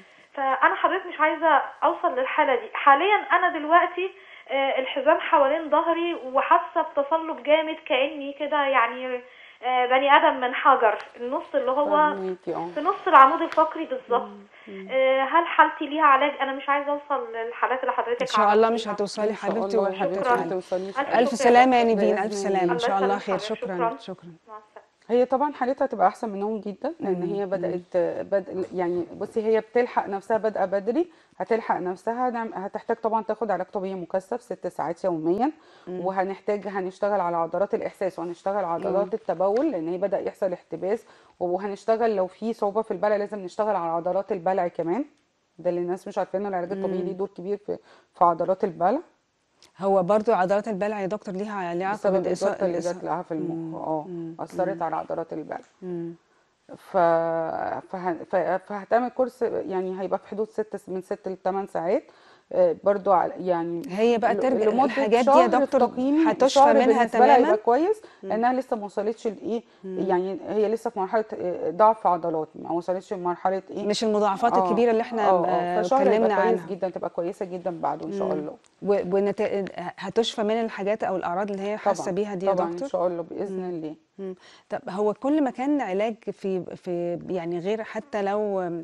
[SPEAKER 5] فأنا حضرتك مش عايزة أوصل للحالة دي حاليا أنا دلوقتي آه، الحزام حوالين ظهري وحاسة بتصلب جامد كأني كده يعني آه، بني آدم من حجر النص اللي هو
[SPEAKER 2] فاهميكي، اه
[SPEAKER 5] في نص العمود الفقري بالظبط آه، هل حالتي ليها علاج انا مش عايزه اوصل للحالات اللي حضرتك
[SPEAKER 1] ان شاء الله مش
[SPEAKER 5] عرضتيها.
[SPEAKER 1] هتوصلي
[SPEAKER 2] ان شاء
[SPEAKER 1] حبيبتي
[SPEAKER 2] الله يا حبيبتي
[SPEAKER 5] شكراً.
[SPEAKER 2] ما توصليش
[SPEAKER 5] ألف
[SPEAKER 1] الف
[SPEAKER 5] شكر.
[SPEAKER 1] سلامه يا نيفين
[SPEAKER 2] بإذن
[SPEAKER 1] الف سلامه ان
[SPEAKER 5] الله
[SPEAKER 1] شاء الله
[SPEAKER 5] يسلمك
[SPEAKER 1] خير
[SPEAKER 5] حبيبي.
[SPEAKER 1] شكرا
[SPEAKER 5] شكراً.
[SPEAKER 1] شكرا
[SPEAKER 5] مع السلامه
[SPEAKER 2] هي طبعا حالتها تبقى احسن منهم جدا لان هي بدات بد... يعني بصي هي بتلحق نفسها بادئه بدري هتلحق نفسها نعم- هتحتاج طبعا تاخد علاج طبيعي مكثف ست ساعات يوميا وهنحتاج هنشتغل على عضلات الاحساس وهنشتغل على عضلات التبول لان هي بدا يحصل احتباس وهنشتغل لو في صعوبه في البلع لازم نشتغل على عضلات البلع كمان ده اللي الناس مش عارفين العلاج الطبيعي ليه دور كبير في في عضلات البلع
[SPEAKER 1] هو برضو عضلات البلع يا دكتور ليها ليها علاقه
[SPEAKER 2] بسبب
[SPEAKER 1] بالإصا-
[SPEAKER 2] الجلطه اللي
[SPEAKER 1] الإصا-
[SPEAKER 2] جات لها في المخ اه اثرت على عضلات البلع
[SPEAKER 1] مم.
[SPEAKER 2] ف... فه... ف... فهتعمل كورس يعني هيبقى في حدود ست من ست لثمان ساعات آه، برضو على- يعني
[SPEAKER 1] هي بقى
[SPEAKER 2] ل-
[SPEAKER 1] ترجع
[SPEAKER 2] لمدة
[SPEAKER 1] الحاجات دي يا
[SPEAKER 2] شهر
[SPEAKER 1] دكتور
[SPEAKER 2] تقييمي
[SPEAKER 1] هتشفى
[SPEAKER 2] شهر
[SPEAKER 1] منها
[SPEAKER 2] بالنسبة لها
[SPEAKER 1] تماما
[SPEAKER 2] هيبقى كويس لانها لسه ما وصلتش لايه يعني هي لسه في مرحله آه، ضعف عضلات ما وصلتش لمرحله ايه
[SPEAKER 1] مش المضاعفات
[SPEAKER 2] آه،
[SPEAKER 1] الكبيره اللي احنا
[SPEAKER 2] آه، آه،
[SPEAKER 1] آه،
[SPEAKER 2] فشهر هيبقى
[SPEAKER 1] اتكلمنا
[SPEAKER 2] كويس
[SPEAKER 1] عنها
[SPEAKER 2] جدا تبقى كويسه جدا بعده ان شاء الله
[SPEAKER 1] و- ونت... هتشفى من الحاجات او الاعراض اللي هي حاسه
[SPEAKER 2] طبعا
[SPEAKER 1] بيها دي يا
[SPEAKER 2] طبعا ان
[SPEAKER 1] دكتور
[SPEAKER 2] شاء الله باذن الله
[SPEAKER 1] مم. طب هو كل ما كان علاج في في يعني غير حتى لو آم،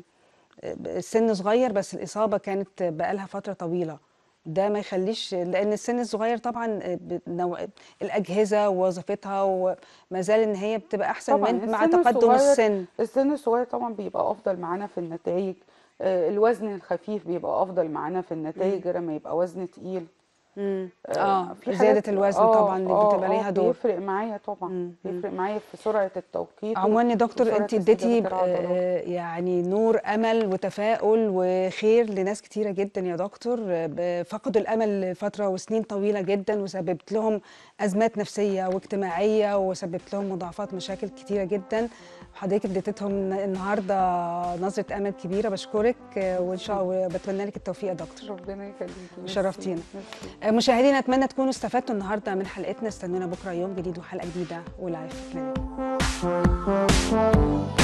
[SPEAKER 1] السن صغير بس الإصابة كانت بقالها فترة طويلة ده ما يخليش لأن السن الصغير طبعا بنوع الأجهزة ووظيفتها وما زال إن هي بتبقى أحسن
[SPEAKER 2] طبعا
[SPEAKER 1] من مع
[SPEAKER 2] السن
[SPEAKER 1] تقدم
[SPEAKER 2] الصغير-
[SPEAKER 1] السن
[SPEAKER 2] السن الصغير طبعا بيبقى افضل معانا في النتائج آه، الوزن الخفيف بيبقى افضل معانا في النتائج غير ما يبقى وزن تقيل
[SPEAKER 1] مم.
[SPEAKER 2] آه،
[SPEAKER 1] اه
[SPEAKER 2] في
[SPEAKER 1] زيادة
[SPEAKER 2] حاجات-
[SPEAKER 1] الوزن
[SPEAKER 2] آه،
[SPEAKER 1] طبعا اللي
[SPEAKER 2] آه،
[SPEAKER 1] بتبقى
[SPEAKER 2] آه،
[SPEAKER 1] ليها دور
[SPEAKER 2] بيفرق معايا طبعا بيفرق معايا في سرعة التوقيت
[SPEAKER 1] عموما يا دكتور
[SPEAKER 2] وسرعة
[SPEAKER 1] انت اديتي
[SPEAKER 2] استجابة العضلات.
[SPEAKER 1] آه، يعني نور امل وتفاؤل وخير لناس كتيره جدا يا دكتور آه، فقدوا الامل فتره وسنين طويله جدا وسببت لهم ازمات نفسيه واجتماعيه وسببت لهم مضاعفات مشاكل كتيره جدا حضرتك اديتهم النهارده نظره امل كبيره بشكرك آه، وان شاء الله وبتمنى لك التوفيق يا دكتور
[SPEAKER 2] ربنا يخليكي ميرسي.
[SPEAKER 1] شرفتينا.
[SPEAKER 2] ميرسي.
[SPEAKER 1] آه، مشاهدينا اتمنى تكونوا استفدتوا النهارده من حلقتنا استنونا بكره يوم جديد وحلقه جديده ولايف كلينيك